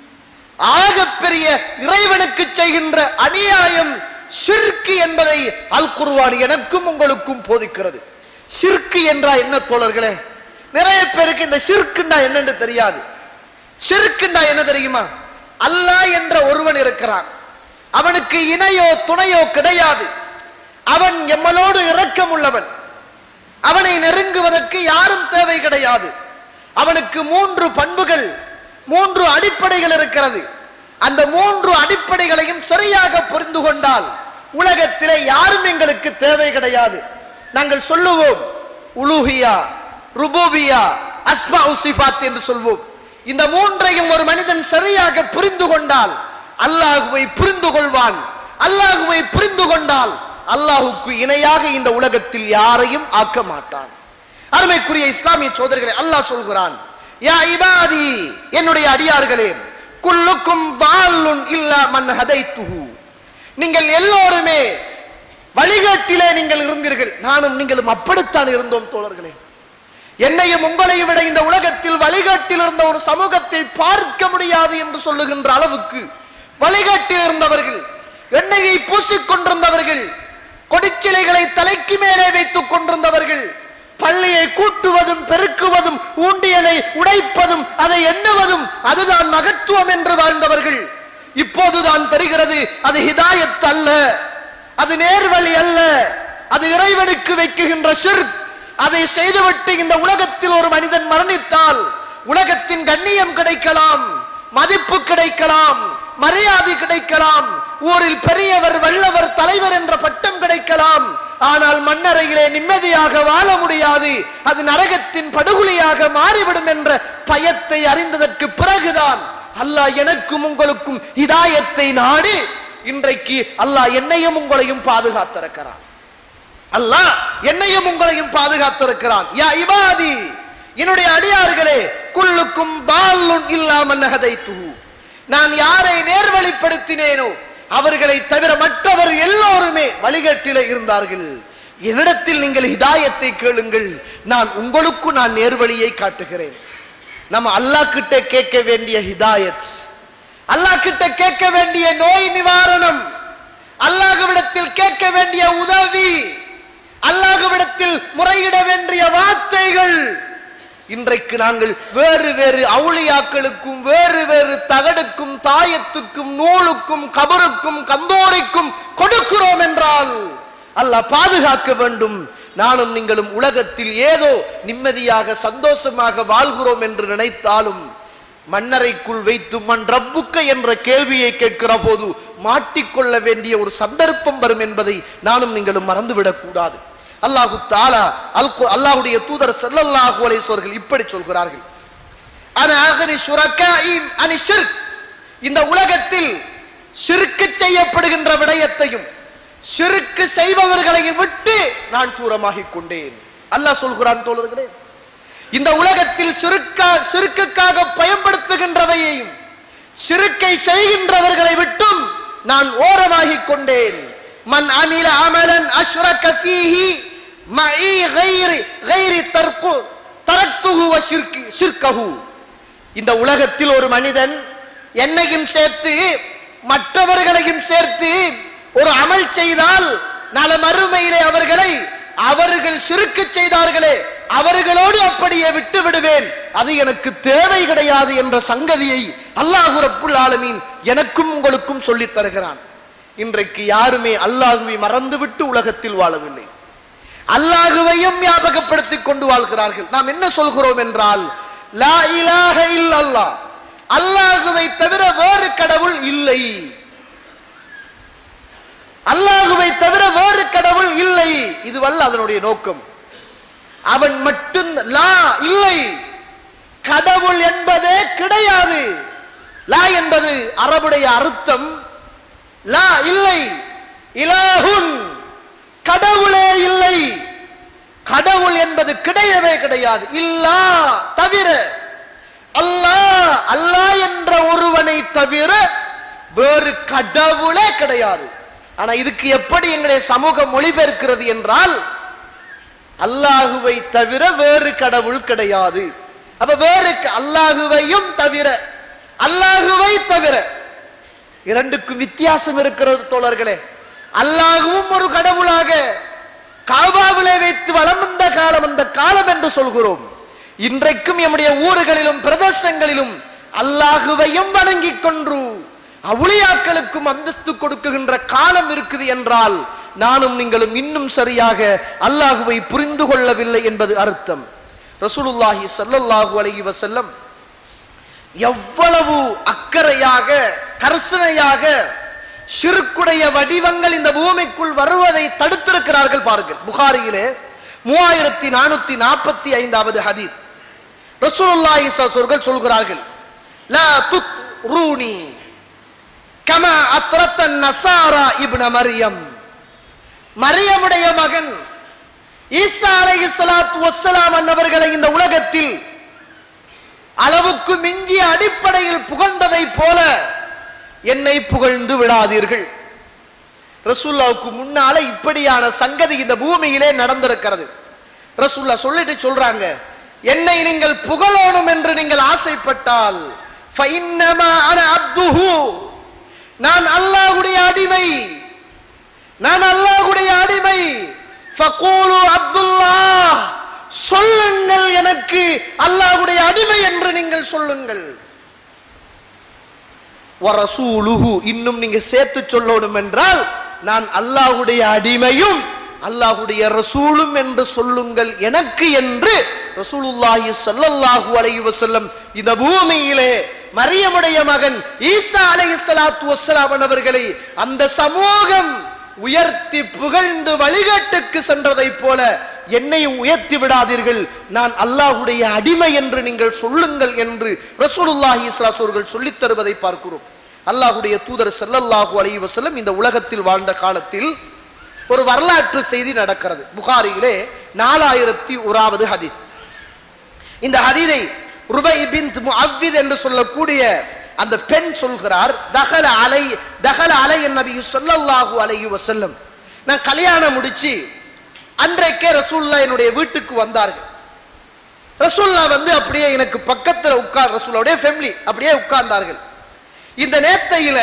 ஆகப்பெரிய இறைவனுக்கு செய்கின்ற அநியாயம் ஷிர்கு என்பதை அல் குர்ஆன் எனக்கும் உங்களுக்கும் போதிக்கிறது ஷிர்கு என்றா என்ன தோழர்களே நிறைய பேருக்கு இந்த ஷிர்குண்டா என்னன்னு தெரியாது ஷிர்குண்டா என்ன தெரியுமா அல்லாஹ் என்ற ஒருவன் இருக்கிறான் அவனுக்கு இணையோ துணையோ கிடையாது அவன் எம்மளோடு இரக்கம் உள்ளவன் அவனை நெருங்குவதற்கு யாரும் தேவை கிடையாது அவனுக்கு மூன்று பண்புகள் மூன்று அடிப்படைகள் இருக்கிறது அந்த மூன்று அடிப்படைகளையும் சரியாக புரிந்து கொண்டால் உலகத்திலே யாரும் எங்களுக்கு தேவை கிடையாது நாங்கள் சொல்லுவோம் உலூஹியா ருபூபியா அஸ்மா உசிபாத் என்று சொல்வோம் இந்த மூன்றையும் ஒரு மனிதன் சரியாக புரிந்து கொண்டால் அல்லாஹுவை புரிந்து கொள்வான் அல்லாஹுவை புரிந்து கொண்டால் அல்லாஹுக்கு இணையாக இந்த உலகத்தில் யாரையும் ஆக்க மாட்டான் அருமைக்குரிய இஸ்லாமிய சோதரிகளை அல்லாஹ் சொல்கிறான் யா இபாதி என்னுடைய அடியார்களே குல்லுக்கும் வால்லுன் இல்லா மன் ஹதைத்துஹு நீங்கள் எல்லோருமே வழிகாட்டிலே நீங்கள் இருந்தீர்கள் நானும் நீங்களும் அப்படித்தான் இருந்தோம் தோழர்களே என்னையும் உங்களையும் விட இந்த உலகத்தில் வழிகாட்டில் இருந்த ஒரு சமூகத்தை பார்க்க முடியாது என்று சொல்லுகின்ற அளவுக்கு வழிகாட்டில் இருந்தவர்கள் எண்ணெயை பூசிக் கொண்டிருந்தவர்கள் கொடிச்சிலைகளை தலைக்கு மேலே வைத்துக் கொண்டிருந்தவர்கள் பள்ளியை கூட்டுவதும் பெருக்குவதும் ஊண்டியதை உடைப்பதும் அதை எண்ணுவதும் அதுதான் மகத்துவம் என்று வாழ்ந்தவர்கள் இப்போதுதான் தெரிகிறது அது ஹிதாயத் அல்ல அது நேர்வழி அல்ல அது இறைவனுக்கு வைக்குகின்ற ஷிர்க் அதை செய்துவிட்டு இந்த உலகத்தில் ஒரு மனிதன் மரணித்தால் உலகத்தின் கண்ணியம் கிடைக்கலாம் மதிப்பு கிடைக்கலாம் மரியாதை கிடைக்கலாம் ஊரில் பெரியவர் வல்லவர் தலைவர் என்ற பட்டம் கிடைக்கலாம் ஆனால் மண்ணறையிலே நிம்மதியாக வாழ முடியாது அது நரகத்தின் படுகொலியாக மாறிவிடும் என்ற பயத்தை அறிந்ததற்கு பிறகுதான் அல்லாஹ் எனக்கும் உங்களுக்கும் இதாயத்தை நாடி இன்றைக்கு அல்லாஹ் என்னையும் உங்களையும் பாதுகாத்திருக்கிறான் அல்லாஹ் என்னையும் உங்களையும் பாதுகாத்திருக்கிறான் யா இபாதி என்னுடைய அடியார்களே குல்லுக்கும் தால்லுன் இல்லாமன் நகதைத்துஹு நான் யாரை நேர்வழிப்படுத்தினேனோ அவர்களை தவிர மற்றவர் எல்லோருமே வழிகட்டில இருந்தார்கள் என்னிடத்தில் நீங்கள் ஹிதாயத்தை கேளுங்கள் நான் உங்களுக்கு நான் நேர்வழியை காட்டுகிறேன் நம்ம அல்லாஹ் கிட்ட கேட்க வேண்டிய ஹிதாயத் அல்லாஹ் கிட்ட கேட்க வேண்டிய நோய் நிவாரணம் அல்லாஹ்விடத்தில் கேட்க வேண்டிய உதவி அல்லாஹ்விடத்தில் முறையிட வேண்டிய வார்த்தைகள் இன்றைக்கு நாங்கள் வேறு வேறு அவுளியாக்களுக்கும் வேறு வேறு தகடுக்கும் தாயத்துக்கும் நூலுக்கும் கபருக்கும் கந்தோரைக்கும் கொடுக்கிறோம் என்றால் அல்லாஹ் பாதுகாக்க வேண்டும் நானும் நீங்களும் உலகத்தில் ஏதோ நிம்மதியாக சந்தோஷமாக வாழ்கிறோம் என்று நினைத்தாலும் மன்னரைக்குள் வைத்து மண் ரப்புக்க என்ற கேள்வியை கேட்கிற போது மாட்டிக்கொள்ள வேண்டிய ஒரு சந்தர்ப்பம் வரும் என்பதை நானும் நீங்களும் மறந்துவிடக் கூடாது அல்லாஹு தாலா அல் அல்லாஹுடைய தூதர் ஸல்லல்லாஹு அலைஹி வஸல்லம் இப்படி சொல்கிறார்கள் அன அகனி ஷுரக்காயின் அனி ஷிர்க் இந்த உலகத்தில் ஷிர்க்கு செய்யப்படுகின்ற விடயத்தையும் ஷிர்க்கு செய்பவர்களையும் விட்டு நான் தூரமாகிக் கொண்டேன் அல்லாஹ் சொல்கிறான் தோழர்களே இந்த உலகத்தில் சிறுக்கா சிறுக்குக்காக பயன்படுத்துகின்றவையையும் சிறுக்கை செய்கின்றவர்களை விட்டும் நான் ஓரமாகிக் கொண்டேன் மன் அமில அமலன் அஷ்ரக ஃபீஹி மஇ கைரி கைரி தர்கு தரக்துஹு வ ஷிர்கி ஷிர்கஹு இந்த உலகத்தில் ஒரு மனிதன் என்னையும் சேர்த்து மற்றவர்களையும் சேர்த்து ஒரு அமல் செய்தால் நாளை மறுமையிலே அவர்களை அவர்கள் சிறுக்கு செய்தார்களே அவர்களோடு அப்படியே விட்டு விடுவேன் அது எனக்கு தேவை கிடையாது என்ற சங்கதியை அல்லாஹு ரப்புல் ஆலமீன் எனக்கும் உங்களுக்கும் சொல்லித் தருகிறான் இன்றைக்கு யாருமே அல்லாஹுவை மறந்துவிட்டு உலகத்தில் வாழவில்லை அல்லாஹுவையும் ஞாபகப்படுத்திக் கொண்டு வாழ்கிறார்கள் நாம் என்ன சொல்கிறோம் என்றால் லா இலாஹ இல்லல்லாஹ் அல்லாஹுவை தவிர வேறு கடவுள் இல்லை அல்லாஹுவை தவிர வேறு கடவுள் இல்லை இதுவல்ல அதனுடைய நோக்கம் அவன் மட்டும் லா இல்லை கடவுள் என்பதே கிடையாது லா என்பது அரபுடைய அர்த்தம் லா இல்லை இலாஹுன் கடவுளே இல்லை கடவுள் என்பது கிடையவே கிடையாது இல்லா தவிர அல்லாஹ் அல்லாஹ் என்ற ஒருவனை தவிர வேறு கடவுளே கிடையாது ஆனா இதுக்கு எப்படி எங்களுடைய சமூகம் மொழிபெயர்க்கிறது என்றால் அல்லாஹுவை தவிர வேறு கடவுள் கிடையாது அப்ப வேறு க- அல்லாஹுவையும் தவிர அல்லாஹுவை தவிர இரண்டுக்கும் வித்தியாசம் இருக்கிறது தோழர்களே அல்லாஹுவும் ஒரு கடவுளாக காபாவிலே வைத்து வளம் வந்த காலம் அந்த காலம் என்று சொல்கிறோம் இன்றைக்கும் எம்முடைய ஊர்களிலும் பிரதேசங்களிலும் அல்லாஹுவையும் வணங்கிக் கொன்று அவுளியாக்களுக்கும் அந்தஸ்து கொடுக்குகின்ற காலம் இருக்குது என்றால் நானும் நீங்களும் இன்னும் சரியாக அல்லாஹுவை புரிந்து கொள்ளவில்லை என்பது அர்த்தம் ரசூலுல்லாஹி ஸல்லல்லாஹு அலைஹி வஸல்லம் எவ்வளவு அக்கறையாக கர்சனையாக ஷிர்க்குடைய வடிவங்கள் இந்த பூமிக்குள் வருவதை தடுத்திருக்கிறார்கள் பாருங்கள் புகாரியிலே மூவாயிரத்தி நானூத்தி நாற்பத்தி ஐந்தாவது ஹதீத் ரசூலுல்லாஹி அவர்கள் சொல்கிறார்கள் லா துத் ரூனி கமா அத்ரத்தன் நசாரா இப்ன மரியம் மரியமுடைய மகன் ஈசா அலைஹி ஸலாத்து வஸ்ஸலாம் அன்னவர்களை இந்த உலகத்தில் அளவுக்கு மிஞ்சிய அடிப்படையில் புகழ்ந்ததை போல என்னை புகழ்ந்து விடாதீர்கள் ரசூல்லாவுக்கு முன்னால இப்படியான சங்கதி இந்த பூமியிலே நடந்திருக்கிறது ரசூல்லா சொல்லிட்டு சொல்றாங்க என்னை நீங்கள் புகழணும் என்று நீங்கள் ஆசைப்பட்டால் ஃபைன்னமா அன அப்துஹு நான் அல்லாஹ்வுடைய அடிமை நான் அல்லாஹ்வுடைய அடிமை ஃபகூலு அப்துல்லாஹ் சொல்லுங்கள் எனக்கு அல்லாஹ்வுடைய அடிமை என்று நீங்கள் சொல்லுங்கள் வரசூலுஹு இன்னும் நீங்க சேர்த்து சொல்லணும் என்றால் நான் அல்லாஹ்வுடைய அடிமையும் அல்லாஹ்வுடைய ரசூலும் என்று சொல்லுங்கள் எனக்கு என்று ரசூலுல்லாஹி ஸல்லல்லாஹு அலைஹி வஸல்லம் இந்த பூமியிலே மரியமுடைய மகன் ஈசா அலைஹிஸ்ஸலாத்து வஸ்ஸலாம் அவர்களை அந்த சமூகம் உயர்த்தி புகழ்ந்து வழிகாட்டுக்கு சென்றதைப் போல என்னையும் உயர்த்தி விடாதீர்கள் நான் அல்லாஹ்வுடைய அடிமை என்று நீங்கள் சொல்லுங்கள் என்று ரசூலுல்லாஹி இஸ்லாஸ் அவர்கள் சொல்லித் தருவதை பார்க்கிறோம் அல்லாஹ்வுடைய தூதர் ஸல்லல்லாஹு அலைஹி வஸல்லம் இந்த உலகத்தில் வாழ்ந்த காலத்தில் ஒரு வரலாற்று செய்தி நடக்கிறது புகாரியிலே நாலாயிரத்தி ஓராவது ஹதீஸ் இந்த ஹதீதை ருபை பின் முஅவ்வித் என்று சொல்லக்கூடிய அந்த பெண் சொல்கிறார் தகல அலை தகல அலை என் நபி ஸல்லல்லாஹு அலைஹி வஸல்லம் நான் கல்யாணம் முடிச்சு அன்றைக்கே ரசூல்லா என்னுடைய வீட்டுக்கு வந்தார்கள் ரசூல்லா வந்து அப்படியே எனக்கு பக்கத்துல உட்கார் ரசூல்லாவுடைய ஃபேமிலி அப்படியே உட்கார்ந்தார்கள் இந்த நேத்தையில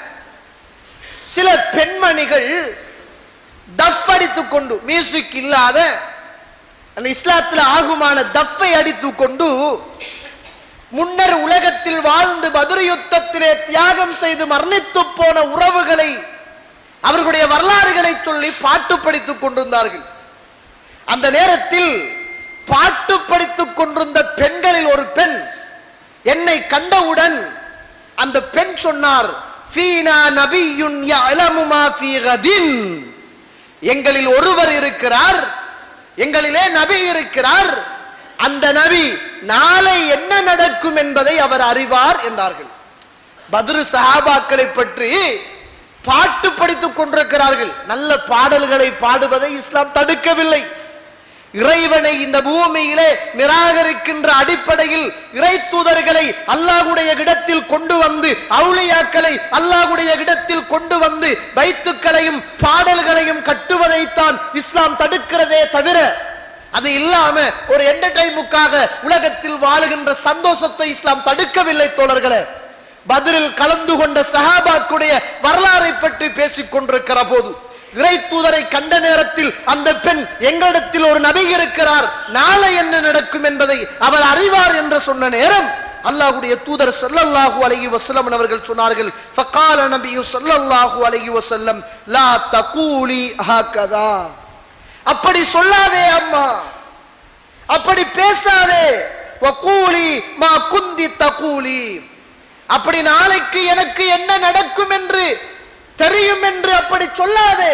சில பெண்மணிகள் தஃப் அடித்துக் கொண்டு மியூசிக் இல்லாத அந்த இஸ்லாத்தில் ஆகுமான தஃப்பை அடித்துக் கொண்டு முன்னர் உலகத்தில் வாழ்ந்து பதுரு யுத்தத்திலே தியாகம் செய்து மரணித்து போன உறவுகளை அவர்களுடைய வரலாறுகளை சொல்லி பாட்டு படித்துக் கொண்டிருந்தார்கள் அந்த நேரத்தில் பாட்டு படித்துக் கொண்டிருந்த பெண்களில் ஒரு பெண் என்னை கண்டவுடன் அந்த பெண் சொன்னார் ஃபீனா நபியுன் யஅலமு மா ஃபீ கதின் எங்களில் ஒருவர் இருக்கிறார் எங்களிலே நபி இருக்கிறார் அந்த நபி நாளை என்ன நடக்கும் என்பதை அவர் அறிவார் என்றார்கள் பத்ரு சஹாபாக்களை பற்றி பாட்டு படித்துக் கொண்டிருக்கிறார்கள் நல்ல பாடல்களை பாடுவதை இஸ்லாம் தடுக்கவில்லை இறைவனை இந்த பூமியிலே நிராகரிக்கின்ற அடிப்படையில் இறை தூதர்களை அல்லாஹ்வுடைய இடத்தில் கொண்டு வந்து அவுளியாக்களை அல்லாஹ்வுடைய இடத்தில் கொண்டு வந்து பைத்துக்களையும் பாடல்களையும் கட்டுவதைத்தான் இஸ்லாம் தடுக்கிறதே தவிர அது இல்லாம ஒரு என்டர்டைமுக்காக உலகத்தில் வாழுகின்ற சந்தோஷத்தை இஸ்லாம் தடுக்கவில்லை தோழர்களே பதிலில் கலந்து கொண்ட சஹாபாக்குடைய வரலாறை பற்றி பேசிக் கொண்டிருக்கிற போது இறை தூதரை கண்ட நேரத்தில் அந்த பெண் எங்களிடத்தில் ஒரு நபி இருக்கிறார் நாளை என்ன நடக்கும் என்பதை அவர் அறிவார் என்று சொன்ன நேரம் அல்லாஹ்வுடைய தூதர் ஸல்லல்லாஹு அலைஹி வஸல்லம் அவர்கள் சொன்னார்கள் ஃபகால நபியு ஸல்லல்லாஹு அலைஹி வஸல்லம் லா தகூலி ஹகதா அப்படி சொல்லாதே அம்மா அப்படி பேசாதே வகூலி மா குந்தி தகூலி அப்படி நாளைக்கு எனக்கு என்ன நடக்கும் என்று தெரியும் என்று அப்படி சொல்லாதே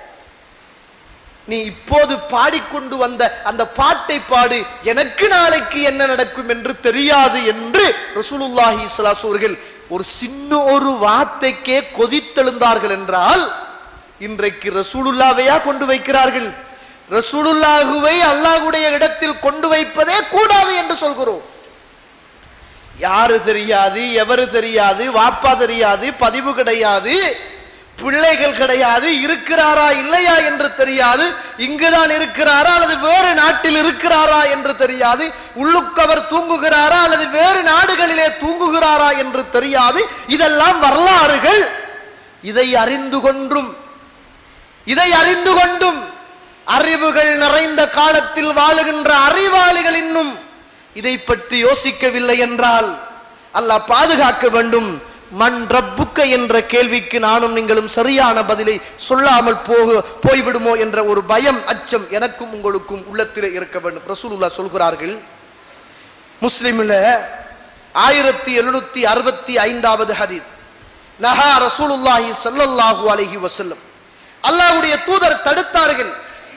நீ இப்போது பாடிக்கொண்டு வந்த அந்த பாட்டை பாடு எனக்கு நாளைக்கு என்ன நடக்கும் என்று தெரியாது என்று ரசூலுல்லாஹி ஸல்லல்லாஹு அவர்கள் ஒரு சின்ன ஒரு வார்த்தைக்கே கொதித்தெழுந்தார்கள் என்றால் இன்றைக்கு ரசூலுல்லாவையா கொண்டு வைக்கிறார்கள் ரசூலுல்லாஹுவை அல்லாஹ்வுடைய இடத்தில் கொண்டு வைப்பதே கூடாது என்று சொல்கிறோம் யாரு தெரியாது எவரு தெரியாது வாப்பா தெரியாது பதிவு கிடையாது பிள்ளைகள் கிடையாது இருக்கிறாரா இல்லையா என்று தெரியாது இங்குதான் இருக்கிறாரா அல்லது வேறு நாட்டில் இருக்கிறாரா என்று தெரியாது உள்ளுக்கவர் தூங்குகிறாரா அல்லது வேறு நாடுகளிலே தூங்குகிறாரா என்று தெரியாது இதெல்லாம் வரலாறுகள் இதை அறிந்து கொண்டும் இதை அறிந்து கொண்டும் அறிவுகள் நிறைந்த காலத்தில் வாழுகின்ற அறிவாளிகள் இன்னும் இதை பற்றி யோசிக்கவில்லை என்றால் அல்லாஹ் பாதுகாக்க வேண்டும் மண் ரப்புக்க என்ற கேள்விக்கு நானும் நீங்களும் சரியான பதிலை சொல்லாமல் போக போய்விடுமோ என்ற ஒரு பயம் அச்சம் எனக்கும் உங்களுக்கும் உள்ளத்திலே இருக்க வேண்டும் ரசூலுல்லா சொல்கிறார்கள் முஸ்லிமில் ஆயிரத்தி எழுநூத்தி அறுபத்தி ஐந்தாவது ஹதீத் நஹா ரசூலுல்லாஹி ஸல்லல்லாஹு அலைஹி வஸல்லம் அல்லாஹ்வுடைய தூதர் தடுத்தார்கள்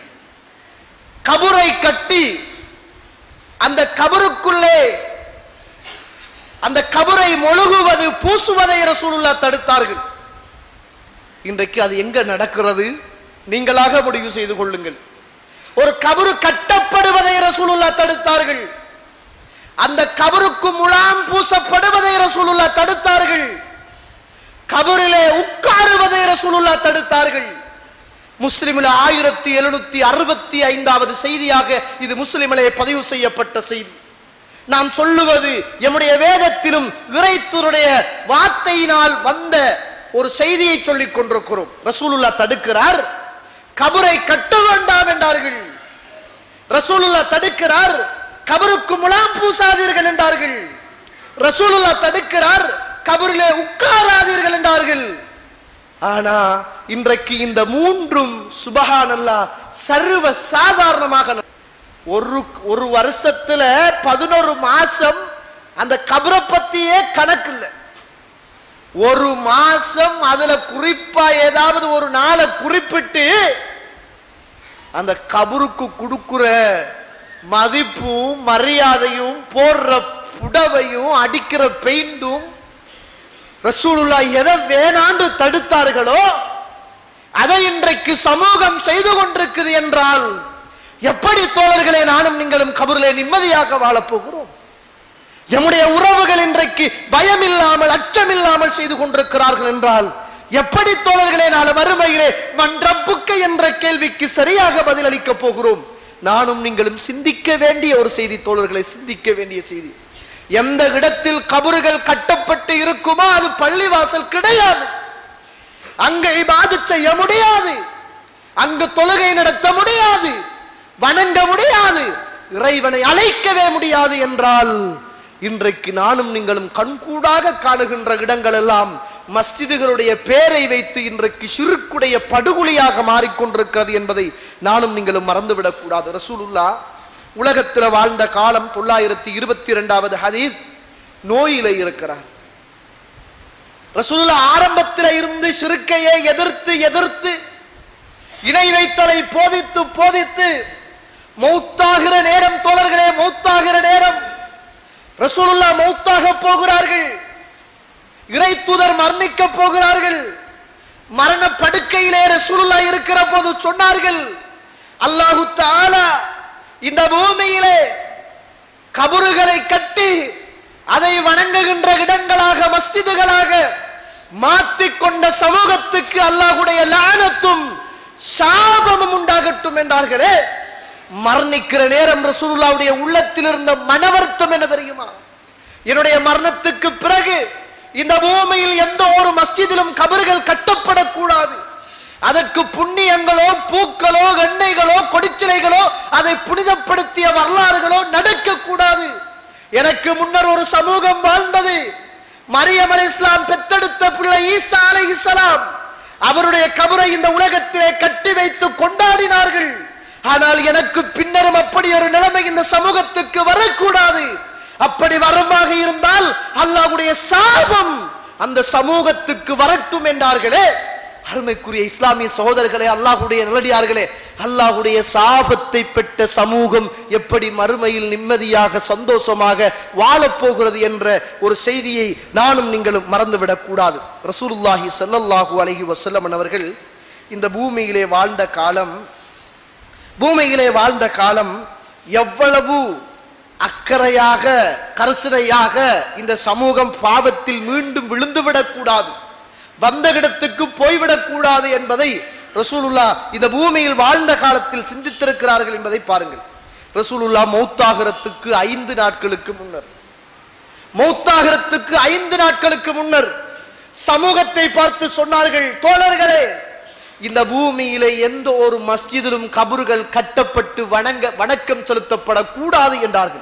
கபரை கட்டி அந்த கபருக்குள்ளே அந்த கபரை மொழுகுவது பூசுவதை ரசூலுல்லா தடுத்தார்கள் இன்றைக்கு அது எங்க நடக்கிறது நீங்களாக முடிவு செய்து கொள்ளுங்கள் ஒரு கபரு கட்டப்படுவதை ரசூலுல்லா தடுத்தார்கள் அந்த கபருக்கு முலாம் பூசப்படுவதை ரசூலுல்லா தடுத்தார்கள் கபரிலே உட்காருவதை ரசூலுல்லா தடுத்தார்கள் முஸ்லிமில் ஆயிரத்தி எழுநூத்தி அறுபத்தி ஐந்தாவது செய்தியாக இது முஸ்லிமிலே பதிவு செய்யப்பட்ட செய்தி நாம் சொல்லுவது எம்முடைய வேதத்திலும் இறைத்தூருடைய வார்த்தையினால் வந்த ஒரு செய்தியை சொல்லிக் கொண்டிருக்கிறோம் ரசூலுல்லா தடுக்கிறார் கபரை கட்ட வேண்டாம் என்றார்கள் ரசூலுல்லா தடுக்கிறார் கபருக்கு முலாம் பூசாதீர்கள் என்றார்கள் ரசூலுல்லா தடுக்கிறார் கபரிலே உட்காராதீர்கள் என்றார்கள் ஆனா இன்றைக்கு இந்த மூன்றும் சுபஹானல்லா சர்வ சாதாரணமாக ந- ஒரு ஒரு வருஷத்துல பதினோரு மாசம் அந்த கபரை பத்தியே கணக்கு இல்லை ஒரு மாசம் அதுல குறிப்பா ஏதாவது ஒரு நாளை குறிப்பிட்டு அந்த கபருக்கு கொடுக்குற மதிப்பும் மரியாதையும் போடுற புடவையும் அடிக்கிற பெயிண்டும் ரசூலுல்லா எதை வேணாண்டு தடுத்தார்களோ அதை இன்றைக்கு சமூகம் செய்து கொண்டிருக்குது என்றால் எப்படி தோழர்களே நானும் நீங்களும் கபூரிலே நிம்மதியாக வாழப் போகிறோம் எம்முடைய உறவுகள் இன்றைக்கு பயம் இல்லாமல் அச்சம் இல்லாமல் செய்து கொண்டிருக்கிறார்கள் என்றால் எப்படி தோழர்களே நாளை மறுமையிலே மன்றப்புக்க என்ற கேள்விக்கு சரியாக பதிலளிக்க போகிறோம் நானும் நீங்களும் சிந்திக்க வேண்டிய ஒரு செய்தி தோழர்களை சிந்திக்க வேண்டிய செய்தி எந்த இடத்தில் கபறுகள் கட்டப்பட்டு இருக்குமோ அது பள்ளிவாசல் கிடையாது அங்க இபாதத் செய்ய முடியாது அங்கு தொழுகை நடத்த முடியாது வணங்க முடியாது இறைவனை அழைக்கவே முடியாது என்றால் இன்றைக்கு நானும் நீங்களும் கண்கூடாக காணுகின்ற இடங்கள் எல்லாம் மஸ்ஜிதுகளுடைய பேரை வைத்து இன்றைக்கு சிறுக்குடைய படுகொலியாக மாறிக்கொண்டிருக்கிறது என்பதை நானும் நீங்களும் மறந்துவிடக் கூடாது ரசூலுல்லா உலகத்தில் வாழ்ந்த காலம் தொள்ளாயிரத்தி இருபத்தி இரண்டாவது ஹதீத் நோயில இருக்கிறார் ரசூலுல்லா ஆரம்பத்தில் இருந்து சிறுக்கையை எதிர்த்து எதிர்த்து இணை வைத்தலை போதித்து போதித்து மௌத்தாகிற நேரம் தோழர்களே மௌத்தாகிற நேரம் ரசூலுல்லா மௌத்தாக போகிறார்கள் இறை தூதர் மரணிக்க போகிறார்கள் மரண படுக்கையிலே ரசூலுல்லா இருக்கிற போது சொன்னார்கள் அல்லாஹு தஆலா இந்த பூமியிலே கபறுகளை கட்டி அதை வணங்குகின்ற இடங்களாக மஸ்ஜிதுகளாக மாற்றிக்கொண்ட சமூகத்துக்கு அல்லாஹுடைய லானத்தும் சாபமும் உண்டாகட்டும் என்றார்களே மரணிக்கிற நேரம் ரசூலுல்லாவுடைய உள்ளத்தில் இருந்த மனவர்த்தம் என்ன தெரியுமா என்னுடைய மரணத்துக்கு பிறகு இந்த பூமியில் எந்த ஒரு மஸ்ஜிதிலும் கபறுகள் கட்டப்படக்கூடாது அதற்கு புண்ணியங்களோ பூக்களோ எண்ணெய்களோ கொடிச்சிலைகளோ அதை புனிதப்படுத்திய வரலாறுகளோ நடக்கக்கூடாது எனக்கு முன்னர் ஒரு சமூகம் வாழ்ந்தது மரியம் அலை இஸ்லாம் பெத்தெடுத்த பிள்ளை ஈசா அலை இஸ்லாம் அவருடைய கபரை இந்த உலகத்திலே கட்டி வைத்து கொண்டாடினார்கள் ஆனால் எனக்கு பின்னரும் அப்படி ஒரு நிலைமை இந்த சமூகத்துக்கு வரக்கூடாது அப்படி வரமாக இருந்தால் அல்லாஹ்வுடைய சாபம் அந்த சமூகத்துக்கு வரட்டும் என்றார்களே அருமைக்குரிய இஸ்லாமிய சகோதரர்களே அல்லாஹ்வுடைய நல்லடியார்களே அல்லாஹ்வுடைய சாபத்தை பெற்ற சமூகம் எப்படி மறுமையில் நிம்மதியாக சந்தோஷமாக வாழப் போகிறது என்ற ஒரு செய்தியை நானும் நீங்களும் மறந்துவிடக் கூடாது ரசூலுல்லாஹி ஸல்லல்லாஹு அலைஹி வஸல்லம் அவர்கள் இந்த பூமியிலே வாழ்ந்த காலம் பூமியிலே வாழ்ந்த காலம் எவ்வளவு அக்கறையாக கரிசனையாக இந்த சமூகம் பாவத்தில் மீண்டும் விழுந்துவிடக் கூடாது வந்த இடத்துக்கு போய்விடக் கூடாது என்பதை ரசூலுல்லா இந்த பூமியில் வாழ்ந்த காலத்தில் சிந்தித்திருக்கிறார்கள் என்பதை பாருங்கள் ரசூலுல்லா மௌத்தாகிறதுக்கு ஐந்து நாட்களுக்கு முன்னர் மௌத்தாகிறதுக்கு ஐந்து நாட்களுக்கு முன்னர் சமூகத்தை பார்த்து சொன்னார்கள் தோழர்களே இந்த பூமியிலே எந்த ஒரு மஸ்ஜிதிலும் கபறுகள் கட்டப்பட்டு வணங்க வணக்கம் செலுத்தப்படக்கூடாது என்றார்கள்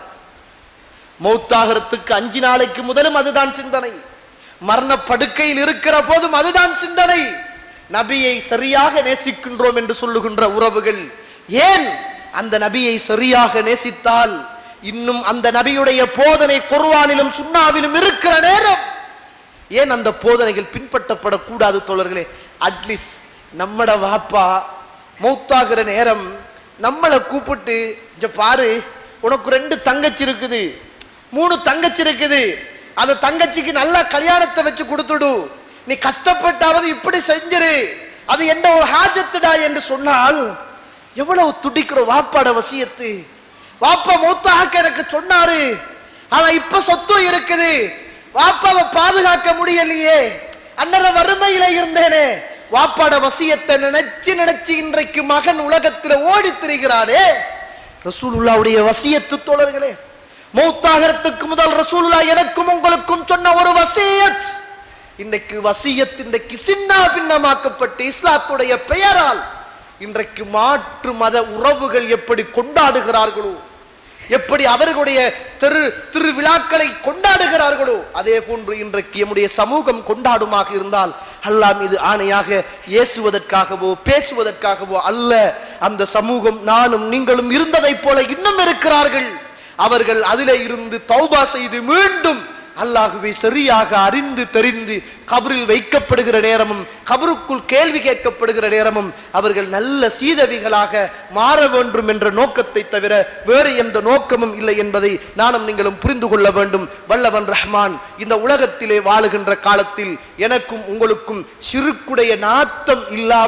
மௌத்தாகிறதுக்கு அஞ்சு நாளைக்கு முதலும் அதுதான் சிந்தனை மரண படுக்கையில் இருக்கிற போதும் அதுதான் சிந்தனை நபியை சரியாக நேசிக்கின்றோம் என்று சொல்லுகின்ற உறவுகள் ஏன் அந்த நபியை சரியாக நேசித்தால் இன்னும் அந்த நபியுடைய போதனை குர்ஆனிலும் சுன்னாவிலும் இருக்கிற நேரம் ஏன் அந்த போதனைகள் பின்பற்றப்படக்கூடாது தோழர்களே அட்லீஸ்ட் நம்மட வாப்பா மௌத்தாகிற நேரம் நம்மளை கூப்பிட்டு இங்க பாரு உனக்கு ரெண்டு தங்கச்சி இருக்குது மூணு தங்கச்சி இருக்குது அந்த தங்கச்சிக்கு நல்ல கல்யாணத்தை வச்சு கொடுத்துடு நீ கஷ்டப்பட்டாவது இப்படி செஞ்சிரு அது என்ன ஒரு ஹாஜத்துடா என்று சொன்னால் எவ்வளவு துடிக்கிறோம் வாப்பாட வசியத்து வாப்பா மூத்தாக்க எனக்கு சொன்னாரு ஆனா இப்ப சொத்து இருக்குது வாப்பாவை பாதுகாக்க முடியலையே அன்னர வறுமையில இருந்தேனே வாப்பாட வசியத்தை நினைச்சு நினைச்சு இன்றைக்கு மகன் உலகத்தில் ஓடி திரிகிறாரே ரசூலுல்லாவுடைய வசியத்து தோழர்களே மௌத்தாகிறதுக்கு முதல் ரசூலுல்லா எனக்கும் உங்களுக்கும் சொன்ன ஒரு வசியத் இன்றைக்கு வசியத் இன்றைக்கு சின்ன பின்னமாக்கப்பட்டு இஸ்லாத்துடைய பெயரால் இன்றைக்கு மாற்று மத உறவுகள் எப்படி கொண்டாடுகிறார்களோ எப்படி அவர்களுடைய திரு திருவிழாக்களை கொண்டாடுகிறார்களோ அதே போன்று இன்றைக்கு எம்முடைய சமூகம் கொண்டாடுமாக இருந்தால் அல்லாஹ் மீது ஆணையாக ஏசுவதற்காகவோ பேசுவதற்காகவோ அல்ல அந்த சமூகம் நானும் நீங்களும் இருந்ததைப் போல இன்னும் இருக்கிறார்கள் அவர்கள் அதிலே இருந்து தௌபா செய்து மீண்டும் அல்லாஹுவை சரியாக அறிந்து தெரிந்து கபரில் வைக்கப்படுகிற நேரமும் கபருக்குள் கேள்வி கேட்கப்படுகிற நேரமும் அவர்கள் நல்ல சீதவிகளாக மாற வேண்டும் என்ற நோக்கத்தை தவிர வேறு எந்த நோக்கமும் இல்லை என்பதை நானும் நீங்களும் புரிந்து கொள்ள வேண்டும் வல்லவன் ரஹ்மான் இந்த உலகத்திலே வாழுகின்ற காலத்தில் எனக்கும் உங்களுக்கும் சிறுக்குடைய நாத்தம் இல்லாமல்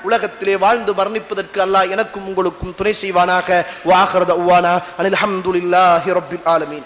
உலகத்திலே வாழ்ந்து மரணிப்பதற்கு அல்லாஹ் எனக்கும் உங்களுக்கும் துணை செய்வானாக வாஹரத உவானா அனில் அல்ஹம்துலில்லாஹி ரப்பில் ஆலமீன்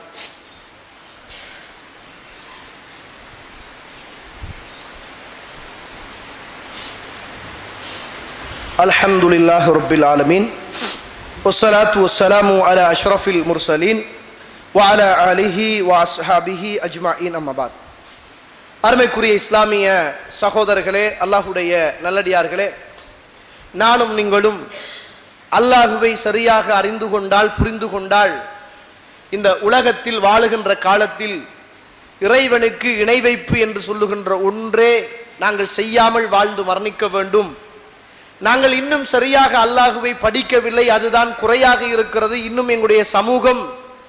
الحمد لله رب العالمين والصلاة والسلام على أشرف المرسلين وعلى آله وأصحابه أجمعين أما بعد அருமைக்குரிய இஸ்லாமிய சகோதரர்களே அல்லாஹுடைய நல்லடியார்களே நானும் நீங்களும் அல்லாஹுவை சரியாக அறிந்து கொண்டால் புரிந்து கொண்டால் இந்த உலகத்தில் வாழுகின்ற காலத்தில் இறைவனுக்கு இணை வைப்பு என்று சொல்லுகின்ற ஒன்றே நாங்கள் செய்யாமல் வாழ்ந்து மரணிக்க வேண்டும் நாங்கள் இன்னும் சரியாக அல்லாஹுவை படிக்கவில்லை அதுதான் குறையாக இருக்கிறது இன்னும் எங்களுடைய சமூகம்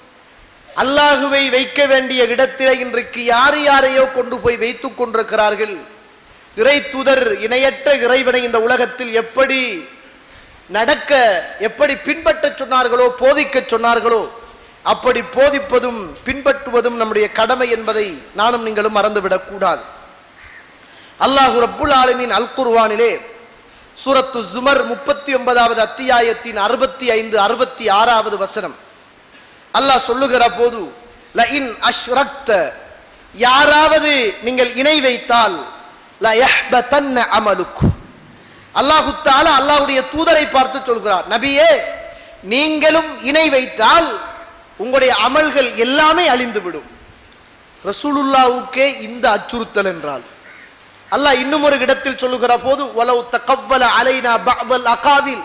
அல்லாஹுவை வைக்க வேண்டிய இடத்திலே இன்றைக்கு யார் யாரையோ கொண்டு போய் வைத்துக் கொண்டிருக்கிறார்கள் இறை தூதர் இணையற்ற இறைவனை இந்த உலகத்தில் எப்படி நடக்க எப்படி பின்பற்றச் சொன்னார்களோ போதிக்கச் சொன்னார்களோ அப்படி போதிப்பதும் பின்பற்றுவதும் நம்முடைய கடமை என்பதை நானும் நீங்களும் மறந்துவிடக் கூடாது அல்லாஹு ரப்புல் ஆலமீன் அல் குர்வானிலே சூரத்து ஜுமர் முப்பத்தி ஒன்பதாவது அத்தியாயத்தின் அறுபத்தி ஐந்து அறுபத்தி ஆறாவது வசனம் அல்லாஹ் சொல்லுகிற போது ல இன் அஷ்ரக்த யாராவது நீங்கள் இணை வைத்தால் ல யஹ்பதன்ன அமலுக்கு அல்லாஹு தஆலா அல்லாஹ்வுடைய தூதரை பார்த்து சொல்கிறார் நபியே நீங்களும் இணை வைத்தால் உங்களுடைய அமல்கள் எல்லாமே அழிந்து விடும் ரசூலுல்லாவுக்கே இந்த அச்சுறுத்தல் என்றால் அல்லாஹ் இன்னும் ஒரு இடத்தில் சொல்லுகிற போது வலவு தகவல அலைனா பஅதல் அகாவில்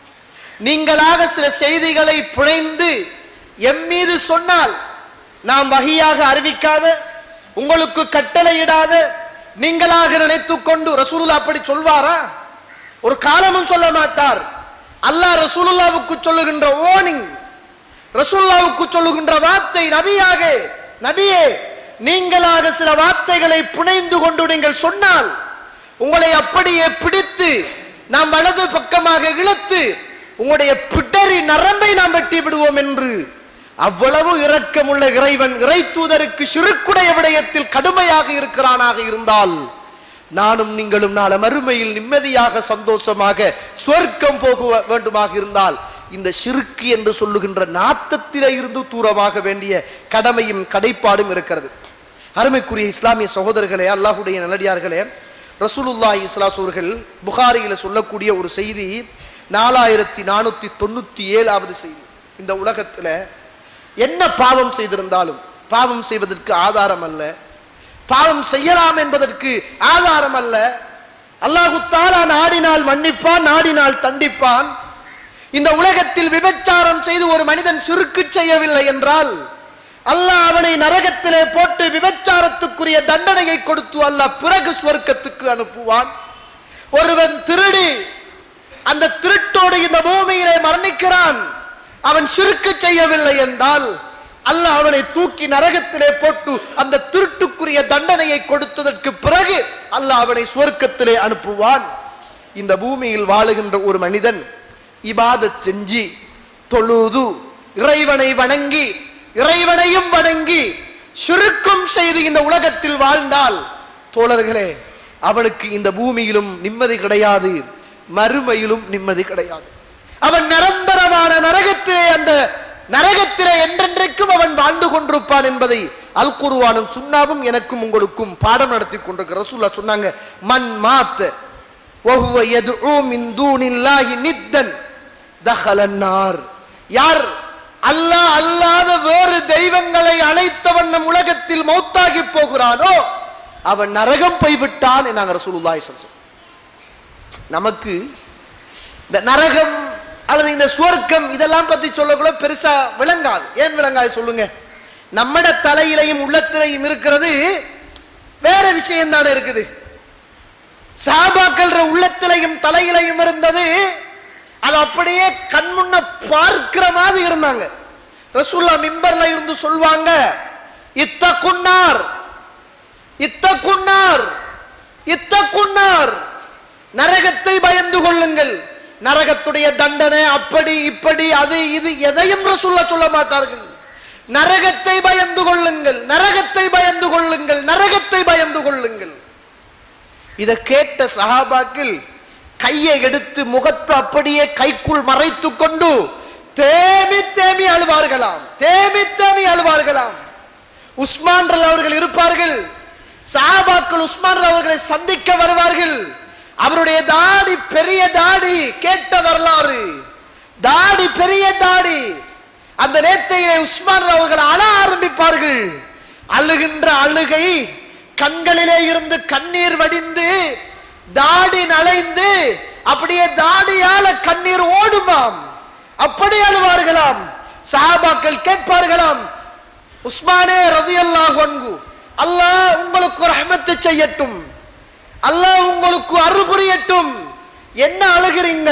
நீங்களாக சில செய்திகளை புனைந்து எம் மீது சொன்னால் நாம் வகையாக அறிவிக்காத உங்களுக்கு கட்டளையிடாத நீங்களாக நினைத்துக் கொண்டு ரசூலுல்லா அப்படி சொல்வாரா ஒரு காலமும் சொல்ல மாட்டார் அல்லாஹ் ரசூலுல்லாவுக்கு சொல்லுகின்ற ஓனிங் ரசூலுல்லாவுக்கு சொல்லுகின்ற வார்த்தை நபியாக நபியே நீங்களாக சில வார்த்தைகளை புனைந்து கொண்டு நீங்கள் சொன்னால் உங்களை அப்படியே பிடித்து நாம் வலது பக்கமாக இழுத்து உங்களுடைய பிடரி நரம்பை நாம் வெட்டி விடுவோம் என்று அவ்வளவு இரக்கமுள்ள இறைவன் இறை தூதருக்கு சிறுக்குடைய விடயத்தில் கடுமையாக இருக்கிறானாக இருந்தால் நானும் நீங்களும் நாள மறுமையில் நிம்மதியாக சந்தோஷமாக சொர்க்கம் போக வேண்டுமாக இருந்தால் இந்த சிறுக்கு என்று சொல்லுகின்ற நாத்தத்திலே இருந்து தூரமாக வேண்டிய கடமையும் கடைப்பாடும் இருக்கிறது அருமைக்குரிய இஸ்லாமிய சகோதரர்களே அல்லாஹுடைய நல்லடியார்களே ரசூலுல்லாஹி இஸ்லாஸ் அவர்கள் புகாரியில் சொல்லக்கூடிய ஒரு செய்தி நாலாயிரத்தி நானூத்தி தொண்ணூத்தி ஏழாவது செய்தி இந்த உலகத்துல என்ன பாவம் செய்திருந்தாலும் பாவம் செய்வதற்கு ஆதாரம் அல்ல பாவம் செய்யலாம் என்பதற்கு ஆதாரம் அல்ல அல்லாஹு தாலா நாடினால் மன்னிப்பான் நாடினால் தண்டிப்பான் இந்த உலகத்தில் விபச்சாரம் செய்து ஒரு மனிதன் சிறுக்கு செய்யவில்லை என்றால் அல்லாஹ் அவனை நரகத்திலே போட்டு விபச்சாரத்துக்குரிய தண்டனையை கொடுத்து அல்லாஹ் பிறகு சுவர்க்கத்துக்கு அனுப்புவான் ஒருவன் திருடி அந்த திருட்டோடு இந்த பூமியிலே மரணிக்கிறான் அவன் சிறுக்கு செய்யவில்லை என்றால் அல்லாஹ் அவனை தூக்கி நரகத்திலே போட்டு அந்த திருட்டுக்குரிய தண்டனையை கொடுத்ததற்கு பிறகு அல்லாஹ் அவனை சுவர்க்கத்திலே அனுப்புவான் இந்த பூமியில் வாழுகின்ற ஒரு மனிதன் இபாதத் செஞ்சு தொழுது இறைவனை வணங்கி இறைவனையும் வணங்கி சுருக்கம் செய்து இந்த உலகத்தில் வாழ்ந்தால் தோழர்களே அவனுக்கு இந்த பூமியிலும் நிம்மதி கிடையாது மறுமையிலும் நிம்மதி கிடையாது அவன் நிரந்தரமான நரகத்திலே அந்த நரகத்திலே என்றென்றைக்கும் அவன் வாழ்ந்து கொண்டிருப்பான் என்பதை அல் குருவானும் சுண்ணாவும் எனக்கும் உங்களுக்கும் பாடம் நடத்தி கொண்டிருக்கிற ரசூல்லா சொன்னாங்க மன் மாத் وهو يدعو من دون الله ندا دخل النار யார் அல்லாஹ் அல்லாத வேறு தெய்வங்களை அழைத்த வண்ணம் உலகத்தில் மௌத்தாகி போகிறானோ அவன் நரகம் போய்விட்டான் என்னாங்க ரசூலுல்லாஹி ஸல்லல்லாஹு அலைஹி வஸல்லம். நமக்கு இந்த நரகம் அல்லது இந்த சுவர்க்கம் இதெல்லாம் பத்தி சொல்லக்குள்ள பெருசா விளங்காது ஏன் விளங்காது சொல்லுங்க நம்மட தலையிலையும் உள்ளத்திலையும் இருக்கிறது வேற விஷயம் தானே இருக்குது சாபாக்கள் உள்ளத்திலையும் தலையிலையும் இருந்தது அது அப்படியே கண்முன்ன பார்க்கிற மாதிரி இருந்தாங்க ரசூல்லா மிம்பர்ல இருந்து சொல்வாங்க இத்த குன்னார் இத்த குன்னார் இத்த குன்னார் நரகத்தை பயந்து கொள்ளுங்கள் நரகத்துடைய தண்டனை அப்படி இப்படி அது இது எதையும் ரசூல்லா சொல்ல மாட்டார்கள் நரகத்தை பயந்து கொள்ளுங்கள் நரகத்தை பயந்து கொள்ளுங்கள் நரகத்தை பயந்து கொள்ளுங்கள் இதை கேட்ட சஹாபாக்கள் கையை எடுத்து முகத்தை அப்படியே கைக்குள் மறைத்து கொண்டு தேமி தேமி அழுவார்களாம் தேமி தேமி அழுவார்களாம் உஸ்மான் ரலி அவர்கள் இருப்பார்கள் சஹாபாக்கள் உஸ்மான் ரலி அவர்களை சந்திக்க வருவார்கள் அவருடைய தாடி பெரிய தாடி கேட்ட வரலாறு தாடி பெரிய தாடி அந்த நேரத்தையே உஸ்மான் ரலி அவர்கள் அழ ஆரம்பிப்பார்கள் அழுகின்ற அழுகை கண்களிலே இருந்து கண்ணீர் வடிந்து தாடி நலைந்து அப்படியே தாடியால கண்ணீர் ஓடுமாம் அப்படி அழுவார்களாம் சஹாபாக்கள் கேட்பார்களாம் உஸ்மானே ரதியல்லாஹு அன்ஹு அல்லாஹ் உங்களுக்கு ரஹ்மத்து செய்யட்டும் அல்லாஹ் உங்களுக்கு அருள் புரியட்டும் என்ன அழுகிறீங்க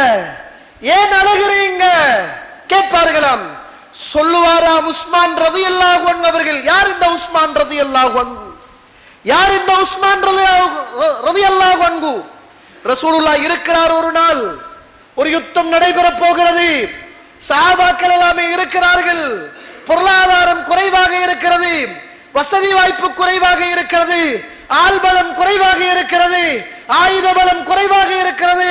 ஏன் அழுகிறீங்க கேட்பார்களாம் சொல்லுவாராம் உஸ்மான் ரதியல்லாஹு அன்ஹு அவர்கள் யார் இந்த உஸ்மான் ரதியல்லாஹு அன்ஹு யார் இந்த உஸ்மான் ரதியல்லாஹு அன்ஹு ரசூலுல்லாஹ் இருக்கிறார் ஒரு நாள் ஒரு யுத்தம் நடைபெற போகிறது சஹாபாக்கள் எல்லாமே இருக்கிறார்கள் பொருளாதாரம் குறைவாக இருக்கிறது வசதி வாய்ப்பு குறைவாக இருக்கிறது ஆள்பலம் குறைவாக இருக்கிறது ஆயுத பலம் குறைவாக இருக்கிறது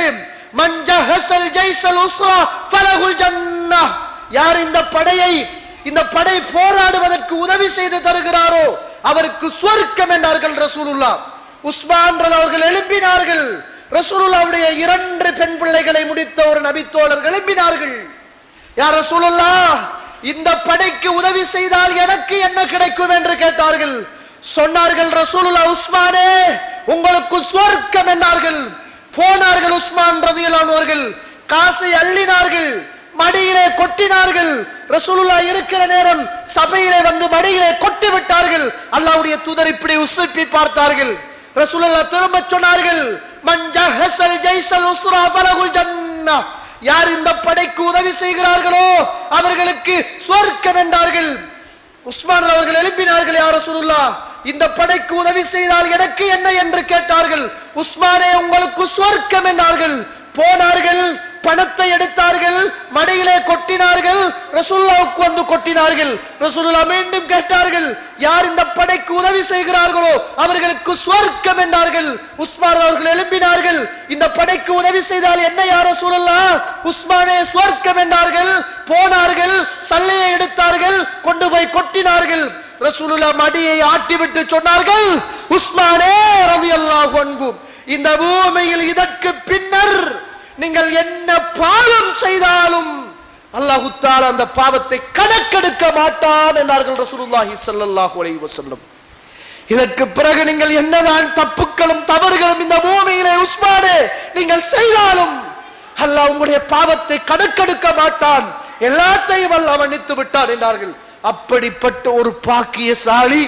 மஞ்சஹசல் ஜெய்சல் உஸ்ரா ஃபலகுல் ஜன்னா யார் இந்த படையை இந்த படை போராடுவதற்கு உதவி செய்து தருகிறாரோ அவருக்கு சொர்க்கம் என்றார்கள் ரசூலுல்லா உஸ்மான் ரலி அவர்கள் எழும்பினார்கள் ரசூலுல்லாவுடைய இரண்டு பெண் பிள்ளைகளை முடித்த ஒரு நபித்தோழர்கள் எழும்பினார்கள் யார் ரசூலுல்லா இந்த படைக்கு உதவி செய்தால் எனக்கு என்ன கிடைக்கும் என்று கேட்டார்கள் சொன்னார்கள் ரசூலுல்லா உஸ்மானே உங்களுக்கு சொர்க்கம் என்றார்கள் போனார்கள் உஸ்மான் ரதியலான் அவர்கள் காசை அள்ளினார்கள் மடியிலே கொட்டினார்கள் ரசூலுல்லா இருக்கிற நேரம் சபையிலே வந்து மடியிலே கொட்டி விட்டார்கள் அல்லாஹ்வுடைய தூதர் இப்படி உசுப்பி பார்த்தார்கள் ரசூலுல்லா திரும்ப சொன்னார்கள் மஞ்சஹசல் ஜெய்சல் உஸ்ரா ஃபலகுல் ஜன்னா யார் இந்த படைக்கு உதவி செய்கிறார்களோ அவர்களுக்கு சொர்க்கம் என்றார்கள் உஸ்மான் அவர்கள் எழுப்பினார்கள் யார் ரசூலுல்லா இந்த படைக்கு உதவி செய்தால் எனக்கு என்ன என்று கேட்டார்கள் உஸ்மானே உங்களுக்கு சொர்க்கம் என்றார்கள் போனார்கள் பணத்தை எடுத்தார்கள் மடியிலே கொட்டினார்கள் ரசூலுல்லாவுக்கு வந்து கொட்டினார்கள் ரசூலுல்லா மீண்டும் கேட்டார்கள் யார் இந்த படைக்கு உதவி செய்கிறார்களோ அவர்களுக்கு சொர்க்கம் என்றார்கள் உஸ்மான் அவர்கள் எழுப்பினார்கள் இந்த படைக்கு உதவி செய்தால் என்ன யார் ரசூலுல்லா உஸ்மானே சொர்க்கம் என்றார்கள் போனார்கள் சல்லையை எடுத்தார்கள் கொண்டு போய் கொட்டினார்கள் ரசூலுல்லா மடியை ஆட்டிவிட்டு சொன்னார்கள் உஸ்மானே ரலியல்லாஹு அன்ஹு இந்த பூமியில் இதற்கு பின்னர் நீங்கள் என்ன பாவம் செய்தாலும் அல்லாஹு தாலா அந்த பாவத்தை கணக்கெடுக்க மாட்டான் என்றார்கள் ரசூலுல்லாஹி ஸல்லல்லாஹு அலைஹி வஸல்லம் இதற்கு பிறகு நீங்கள் என்னதான் தப்புக்களும் தவறுகளும் இந்த பூமியிலே உஸ்மானே நீங்கள் செய்தாலும் அல்லாஹ் உங்களுடைய பாவத்தை கணக்கெடுக்க மாட்டான் எல்லாத்தையும் அல்லாஹ் மன்னித்து விட்டான் என்றார்கள் அப்படிப்பட்ட ஒரு பாக்கியசாலி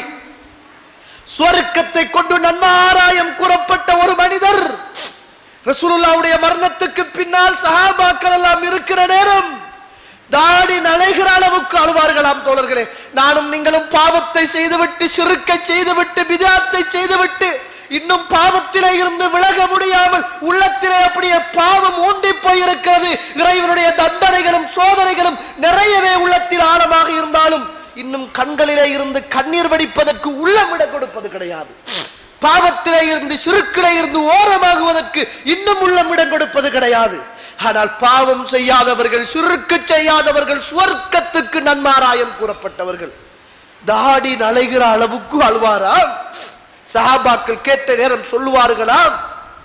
சுவர்க்கத்தை கொண்டு நன்மாராயம் கூறப்பட்ட ஒரு மனிதர் ரசூலுல்லாவுடைய மரணத்துக்கு பின்னால் சஹாபாக்கள் எல்லாம் இருக்கிற நேரம் தாடி நலைகிற அளவுக்கு அழுவார்களாம் தோழர்களே நானும் நீங்களும் பாவத்தை செய்துவிட்டு சிறுக்கை செய்துவிட்டு விதாத்தை செய்துவிட்டு இன்னும் பாவத்திலே இருந்து விலக முடியாமல் உள்ளத்திலே அப்படியே பாவம் ஊண்டி போயிருக்கிறது இறைவனுடைய தண்டனைகளும் சோதனைகளும் நிறையவே உள்ளத்தில் ஆழமாக இருந்தாலும் இன்னும் கண்களிலே இருந்து கண்ணீர் வடிப்பதற்கு உள்ளமிட கொடுப்பது கிடையாது பாவத்திலே இருந்து சிறுக்கிலே இருந்து ஓரமாகுவதற்கு இன்னும் உள்ளமிடம் கொடுப்பது கிடையாது ஆனால் பாவம் செய்யாதவர்கள் சிறுக்கு செய்யாதவர்கள் சுவர்க்கத்துக்கு நன்மாராயம் கூறப்பட்டவர்கள் தாடி நலைகிற அளவுக்கு அழுவாராம் சஹாபாக்கள் கேட்ட நேரம் சொல்லுவார்களாம்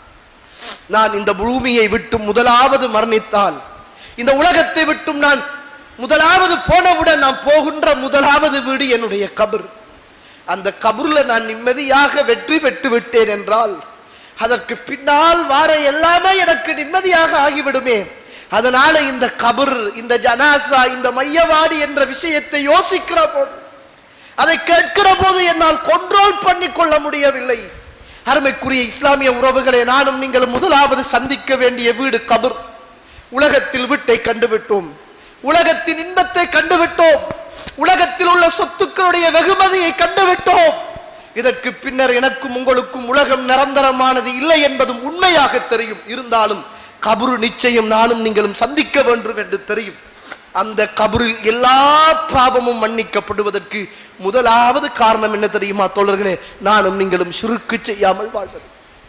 நான் இந்த பூமியை விட்டு முதலாவது மரணித்தால் இந்த உலகத்தை விட்டும் நான் முதலாவது போனவுடன் நான் போகின்ற முதலாவது வீடு என்னுடைய கபர் அந்த கபூர்ல நான் நிம்மதியாக வெற்றி பெற்று விட்டேன் என்றால் அதற்கு பின்னால் வார எல்லாமே எனக்கு நிம்மதியாக ஆகிவிடுமே அதனால இந்த கபர் இந்த ஜனாசா இந்த மையவாடி என்ற விஷயத்தை யோசிக்கிற போது அதை கேட்கிற போது என்னால் கண்ட்ரோல் பண்ணி கொள்ள முடியவில்லை அருமைக்குரிய இஸ்லாமிய உறவுகளை நானும் நீங்கள் முதலாவது சந்திக்க வேண்டிய வீடு கபர் உலகத்தில் வீட்டை கண்டுவிட்டோம் உலகத்தின் இன்பத்தை கண்டுவிட்டோம் உலகத்தில் உள்ள சொத்துக்களுடைய வெகுமதியை கண்டுவிட்டோம் இதற்கு பின்னர் எனக்கும் உங்களுக்கும் உலகம் நிரந்தரமானது இல்லை என்பதும் உண்மையாக தெரியும் இருந்தாலும் கபரு நிச்சயம் நானும் நீங்களும் சந்திக்க வேண்டும் என்று தெரியும் அந்த கபரில் எல்லா பாவமும் மன்னிக்கப்படுவதற்கு முதலாவது காரணம் என்ன தெரியுமா தோழர்களே நானும் நீங்களும் சுருக்கு செய்யாமல் வாழ்வது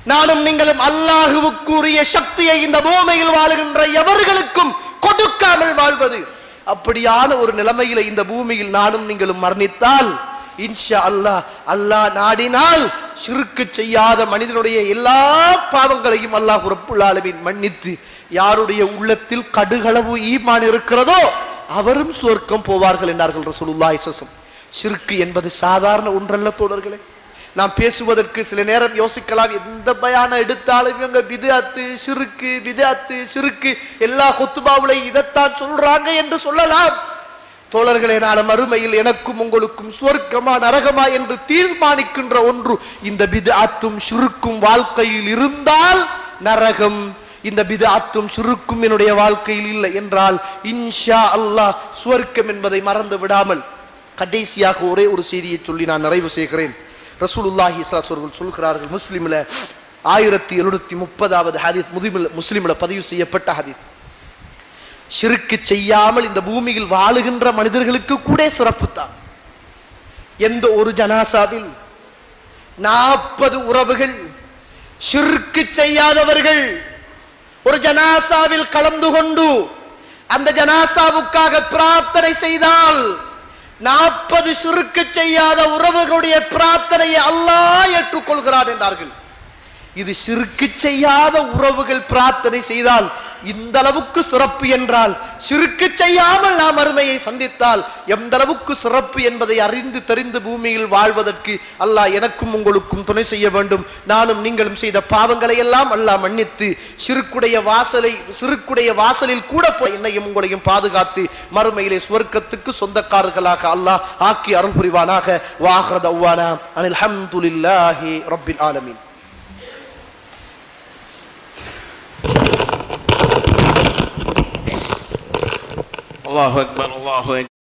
நானும் நீங்களும் அல்லாஹுவுக்குரிய சக்தியை இந்த பூமியில் வாழுகின்ற எவர்களுக்கும் கொடுக்காமல் வாழ்வது அப்படியான ஒரு நிலைமையில இந்த பூமியில் நானும் நீங்களும் மரணித்தால் இன்ஷா அல்லாஹ் அல்லாஹ் நாடினால் சிறுக்கு செய்யாத மனிதனுடைய எல்லா பாவங்களையும் அல்லாஹ் ரப்புல் ஆலமீன் மன்னித்து யாருடைய உள்ளத்தில் கடுகளவு ஈமான் இருக்கிறதோ அவரும் சொர்க்கம் போவார்கள் என்றார்கள் ரசூலுல்லாஹி ஸல்லல்லாஹு சிறுக்கு என்பது சாதாரண ஒன்றல்ல தோழர்களே நாம் பேசுவதற்கு சில நேரம் யோசிக்கலாம் எந்த பயான எடுத்தாலும் இவங்க பிதாத்து சிறுக்கு பிதாத்து சிறுக்கு எல்லா கொத்துபாவுலையும் இதைத்தான் சொல்றாங்க என்று சொல்லலாம் தோழர்களே நாள மறுமையில் எனக்கும் உங்களுக்கும் சுவர்க்கமா நரகமா என்று தீர்மானிக்கின்ற ஒன்று இந்த பிதாத்தும் சிறுக்கும் வாழ்க்கையில் இருந்தால் நரகம் இந்த பிதாத்தும் சுருக்கும் என்னுடைய வாழ்க்கையில் இல்லை என்றால் இன்ஷா அல்லாஹ் சுவர்க்கம் என்பதை மறந்து விடாமல் கடைசியாக ஒரே ஒரு செய்தியை சொல்லி நான் நிறைவு செய்கிறேன் ரசூலுல்லாஹி ஸல்லல்லாஹு அவர்கள் சொல்கிறார்கள் முஸ்லிம்ல ஆயிரத்தி எழுநூத்தி முப்பதாவது ஹதீஸ் முதிமில் முஸ்லிம்ல பதிவு செய்யப்பட்ட ஹதீஸ் ஷிருக்கு செய்யாமல் இந்த பூமியில் வாழுகின்ற மனிதர்களுக்கு கூட சிறப்பு தான் எந்த ஒரு ஜனாசாவில் நாற்பது உறவுகள் ஷிருக்கு செய்யாதவர்கள் ஒரு ஜனாசாவில் கலந்து கொண்டு அந்த ஜனாசாவுக்காக பிரார்த்தனை செய்தால் நாற்பது சுருக்கு செய்யாத உறவுகளுடைய பிரார்த்தனையை அல்லாஹ் ஏற்றுக்கொள்கிறான் என்றார்கள் இது சிறுக்கு செய்யாத உறவுகள் பிரார்த்தனை செய்தால் இந்த அளவுக்கு சிறப்பு என்றால் சிறுக்கு செய்யாமல் நாம் அருமையை சந்தித்தால் எந்த அளவுக்கு சிறப்பு என்பதை அறிந்து தெரிந்து பூமியில் வாழ்வதற்கு அல்லாஹ் எனக்கும் உங்களுக்கும் துணை செய்ய வேண்டும் நானும் நீங்களும் செய்த பாவங்களை எல்லாம் அல்லாஹ் மன்னித்து சிறுக்குடைய வாசலை சிறுக்குடைய வாசலில் கூட போய் என்னையும் உங்களையும் பாதுகாத்து மறுமையிலே சுவர்க்கத்துக்கு சொந்தக்காரர்களாக அல்லாஹ் ஆக்கி அருள் புரிவானாக வாஹ்ரத் அவ்வானா அனில் ஹம்துலில்லாஹி ரப்பில் ஆலமீன் الله أكبر الله أكبر